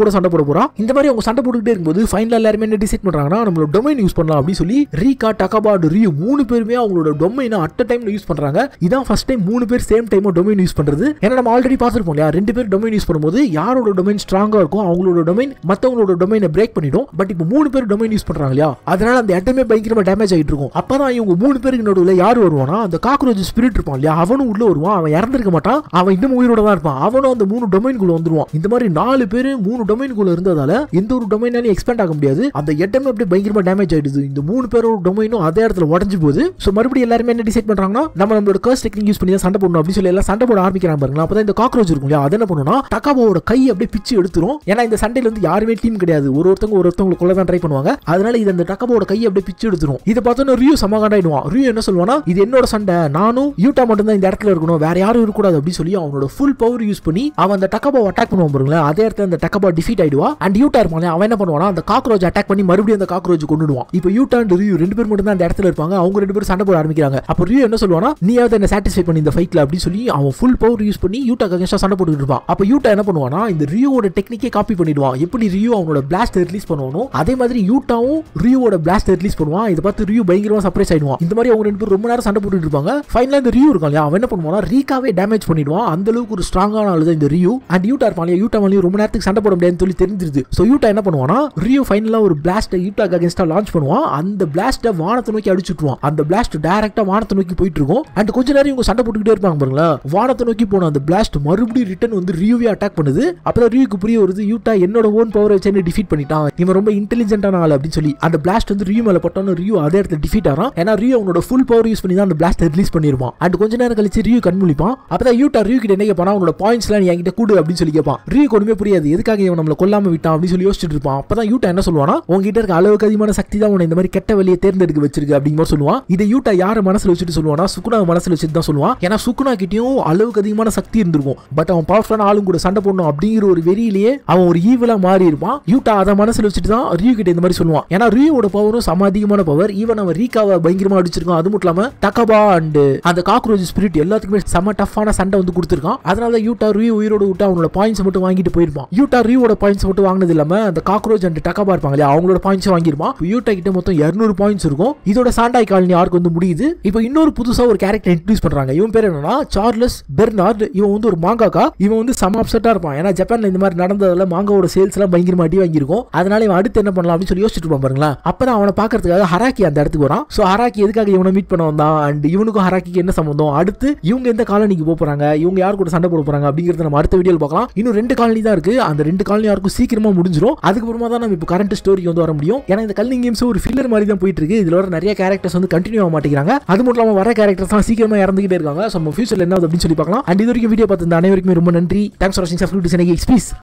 கூட சண்டை போட போறா இந்த மாதிரி அவங்க சண்டை போட்டுக்கிட்டே இருக்கும்போது ஃபைனல் எல்லாருமே என்ன டிசைட் பண்றாங்கன்னா நம்மளோட டொமைன் யூஸ் பண்ணலாம் அப்படின்னு சொல்லி ரீகா டகபா ரியூ மூணு பேருமே அவங்களோட டொமைனை அட் டைம்ல யூஸ் பண்றாங்க இதான் ஃபர்ஸ்ட் டைம் மூணு பேர் சேம் டைம் டொமைன் யூஸ் பண்றது ஏன்னா நம்ம ஆல்ரெடி பார்த்துருப்போம் இல்லையா ரெண்டு பேர் டொமைன் யூஸ் பண்ணும்போது யாரோட டொமைன் ஸ்ட்ராங்கா இருக்கும் அவங்களோட டொமைன் மத்தவங்களோட டொமைனை பிரேக் பண்ணிடும் பட் இப்போ மூணு பேர் டொமைன் யூஸ் பண்றாங்க இல்லையா அதனால அந்த இடமே பயங்கரமா டேமேஜ் ஆகிட்டு இருக்கும் அப்பதான் இவங்க மூணு பேருக்கு நடுவில் யார் வருவானா அந்த காக்ரோச் ஸ்பிரிட் இருப்பான் இல்லையா அவனும் உள்ள வருவான் அவன் இறந்திருக்க மாட்டான் அவன் இன்னும் உயிரோட தான் இருப்பான் அவனும் அந்த மூணு டொமைன்குள்ள வந்துருவான் இந்த மாதிரி நாலு பேர் மூணு டொமைன்குள்ள இருந்ததால எந்த ஒரு டொமைனாலையும் எக்ஸ்பேண்ட் ஆக முடியாது அந்த இடமே அப்படியே பயங்கரமா டேமேஜ் ஆயிடுது இந்த மூணு பேரோட டொமைனும் அதே இடத்துல உடஞ்சு போகுது ஸோ மறுபடியும் எல்லாருமே என்ன டிசைட் பண்றாங்கன்னா நம்ம நம்மளோட கர்ஸ் டெக்னிக் யூஸ் பண்ணி தான் சண்டை போடணும் அப்படின்னு சொல்லி எல்லாம் சண்டை போட ஆரம்பிக்கிறாங்க பாருங்களா அப்பதான் இந்த காக்ரோச் இருக்கும் இல்லையா அது என்ன பண்ணுன்னா டக்காபாவோட கை அப்படியே பிச்சு எடுத்துரும் ஏன்னா இந்த சண்டையில வந்து யாருமே டீம் கிடையாது ஒரு ஒருத்தவங்க ஒரு ஒருத்தவங்க கொள்ள தான் ட்ரை பண்ணுவாங்க அதனால இது அந்த டக்காபாவோட கையை அப்படியே பிச்சு எடுத்துரும் இதை பார்த்தோன்னா ரியூ சமாகாண்டாயிடுவான் ரியூ என்ன சொல்லுவானா இது என்னோட சண்டை நானும் யூட்டா மட்டும் தான் இந்த இடத்துல இருக்கணும் வேற யாரும் இருக்கக்கூடாது அப்படின்னு சொல்லி அவனோட ஃபுல் பவர் யூஸ் பண்ணி அவன் அந்த டக்காபாவை அட்டாக் பண்ணுவான் பாருங்களேன் அதே இடத்துல அந்த டக்கபா டிஃபீட் ஆயிடுவா அண்ட் யூட்டா இருப்பான் அவன் என்ன பண்ணுவானா அந்த காக்ரோச் அட்டாக் பண்ணி மறுபடியும் அந்த காக்ரோச் கொண்டுடுவான் இப்போ யூட்டா அண்ட் ரியூ ரெண்டு பேர் மட்டும் தான் அந்த இடத்துல இருப்பாங்க அவங்க ரெண்டு பேரும் சண்டை போட ஆரம்பிக்கிறாங்க அப்போ ரியூ என்ன சொல்லுவானா நீயாவது என்ன சாட்டிஸ்ஃபை பண்ணி இந்த ஃபைட்ல அப்படின்னு சொல்லி அவன் ஃபுல் பவர் யூஸ் பண்ணி யூட்டா அகேன்ஸ்டா சண்டை போட்டுட்டு இருப்பான் அப்போ யூட்டா என்ன பண்ணுவானா இந்த ரியோட டெக்னிக்கே காப்பி பண்ணிடுவான் எப்படி ரியூ அவனோட பிளாஸ்ட் ரிலீஸ் பண்ணுவானோ அதே மாதிரி யூட்டாவும் ரியோட பிளாஸ்ட் ரிலீஸ் பண்ணுவான் இதை பார்த்து ரியூ பயங்கரமா சர்ப்ரைஸ் ஆயிடுவான் இந்த மாதிரி அவங்க ரெண்டு பேரும் ரொம்ப நேரம் சண்டை போட்டுட்டு இருப்பாங்க ஃபைனலா இந்த ரியூ இருக்கான் இல்லையா அவன் என்ன பண்ணுவானா ரீகாவே டேமேஜ் பண்ணிடுவான் அந்த அளவுக்கு ஒரு ஸ்ட்ராங்கான ஆளு தான் இந்த ரியூ அண்ட் யூட்டா இருப்பான் இல்லையா யூட்டா மேலேயும் ரொம்ப நேரத்துக்கு சண்டை போட முடியாதுன்னு சொல்லி தெரிஞ்சிருது ஸோ யூட்டா என்ன பண்ணுவானா ரியூ ஃபைனலா ஒரு பிளாஸ்ட்டை யூட்டாக்கு அகேன்ஸ்டா லான்ச் பண்ணுவான் அந்த பிளாஸ்ட்டை வானத்தை நோக்கி அடிச்சுட்டுருவான் அந்த பிளாஸ்ட் டேரக்டா வானத்தை நோக்கி போயிட்டு இருக்கும் அண்ட் கொஞ்ச நேரம் இவங்க சண்டை போட்டுக்கிட்டே இருப்பாங்க பாருங்களேன் வானத்தை நோக்கி போன அந்த பிளாஸ்ட் மறுபடியும் ரிட்டன் வந்து ரியூவே அட்டாக் பண்ணுது அப்பதான் ரியூக்கு புரிய வருது யூட்டா என்னோட ஓன் பவர் வச்சு என்ன டிஃபீட் பண்ணிட்டான் இவன் ரொம்ப இன்டெலிஜென்ட்டான ஆள் அப்படின்னு சொல்லி அந்த பிளாஸ்ட் வந்து ரியூ மேல பட்டோன்னு ரியூ அதே இடத்துல டிஃபீட் ஆறான் ஏன்னா ரியூ அவனோட ஃபுல் பவர் யூஸ் பண்ணி தான் அந்த பிளாஸ்ட் ரிலீஸ் பண்ணிருப்பான் அண்ட் கொஞ்ச நேரம் கழிச்சு ரியூ கண்முழிப்பான் அப்பதான் யூட்டா ரியூ கிட்ட என்ன கேட்பான் அவனோட பாயிண்ட்ஸ்லாம் நீ என்கிட்ட கூடு அப்படின்னு சொல்லி கேட்பான் ரியூ ஒண்ணுமே புரியாது எதுக்காக இவன் நம்மள கொல்லாம விட்டான் அப்படின்னு சொல்லி யோசிச்சுட்டு இருப்பான் அப்பதான் யூட்டா என்ன சொல்லுவானா உங்ககிட்ட இருக்க அளவுக்கு அதிகமான சக்தி தான் உன்னை இந்த மாதிரி கெட்ட வழியை தேர்ந்தெடுக்க வச்சிருக்கு அப்படிங்கிற மாதிரி சொல்லுவான் இதை யூட்டா யார மனசுல வச்சுட்டு சொல்லுவானா சுக்குனா மனசுல வச்சுட்டு தான் சொல்லுவான் ஏன்னா சுக்குனா கிட்டயும் அளவுக்கு அதிகமான சக்தி இருந்திருக்கும் பட் அவன் பவர்ஃபுல்லான ஆளும் கூட சண்டை போடணும் அப்படிங்கிற ஒரு வெறியிலேயே அவன் ஒரு ஈவிலா மாறி இருப்பான் யூட்டா அதை மனசுல வச்சுட்டு தான் ரியூ கிட்ட இந்த மாதிரி சொல்லுவான் ஏன்னா ரியூவோட பவரும் சம அதிகமான பவர் ஈவன் அவன் ரீகாவை பயங்கரமா அடிச்சிருக்கான் அது மட்டும் இல்லாம டக்கபா அண்ட் அந்த காக்ரோச் ஸ்பிரிட் எல்லாத்துக்குமே செம டஃப்பான சண்டை வந்து கொடுத்துருக்கான் அதனால யூட்டா ரியூ உயிரோட விட்டு அவனோட பாயிண்ட்ஸ் மட்டும் வாங்கிட்டு போயிருப்பான் யூட்டா ரியூவோட பாயிண்ட்ஸ் மட்டும் வாங்கினது இல்லாம அந்த காக்ரோச் அண்ட் டக்கபா இருப்பாங்க இல்லையா அவங்களோட பாயிண்ட்ஸ் வாங்கிருப்பான் யூட்டா கிட்ட மொத்தம் 200 பாயிண்ட்ஸ் இருக்கும் இதோட சாண்டாய் காலனி ஆர்க் வந்து முடியுது இப்போ இன்னொரு புதுசா ஒரு கேரக்டர் இன்ட்ரடியூஸ் பண்றாங்க இவன் பேர் என்னன்னா சார்லஸ் பெர்னார்ட் இவன் வந்து ஒரு மாங்காக்கா இவன் வந்து சம அப்செட்டா இருப்பான் ஏன்னா ஜப்பான்ல இந்த மாதிரி நடந்ததுல மாங்காவோட சேல்ஸ் எல்லாம் பயங்கரமா அடி வாங்கியிருக்கும் அதனால இவன் அடுத்து என்ன பண்ணலாம் அப்படின்னு சொல்லி யோசிச்சுட்டு இருப்பான் பாருங்களேன் அப்பதான் அவனை பாக்குறதுக்காக ஹராக்கி அந்த இடத்துக்கு வரான் சோ ஹராக்கி எதுக்காக இவனை மீட் பண்ண வந்தான் அண்ட் இவனுக்கும் ஹராக்கிக்கு என்ன சம்பந்தம் அடுத்து இவங்க எந்த காலனிக்கு போக போறாங்க இவங்க யார் கூட சண்டை போட போறாங்க அப்படிங்கறத நம்ம அடுத்த வீடியோல பார்க்கலாம் இன்னும் ரெண்டு காலனி தான் இருக்கு அந்த ரெண்டு காலனி யாருக்கும் சீக்கிரமா முடிஞ்சிடும் அதுக்கப்புறமா தான் நம்ம இப்போ கரண்ட் ஸ்டோரிக்கு வந்து வர முடியும் ஏன்னா இந்த கல்லிங் கேம்ஸ் ஒரு ஃபில்லர் மாதிரி தான் போயிட்டு இருக்கு இதுல வர நிறைய கேரக்டர்ஸ் வந்து கண்டினியூ ஆக மாட்டேங்கிறாங்க அது மட்டும் இல்லாம வர கேரக்டர்ஸ் சீக்கிரமா இறந்துகிட்டே இருக்காங்க ஸோ நம்ம ஃபியூச்சர்ல என்ன ஆகுது அப்படின்னு சொல்லி பார்க்கலாம் அண்ட் இது வரைக்கும் வீடியோ பார்த்து அனைவருக்குமே ரொம்ப நன்றி தேங்க்ஸ் ஃபார் வாட்சிங் சப்ஸ்கிரைப் டு சென்னை எக்ஸ்பீஸ்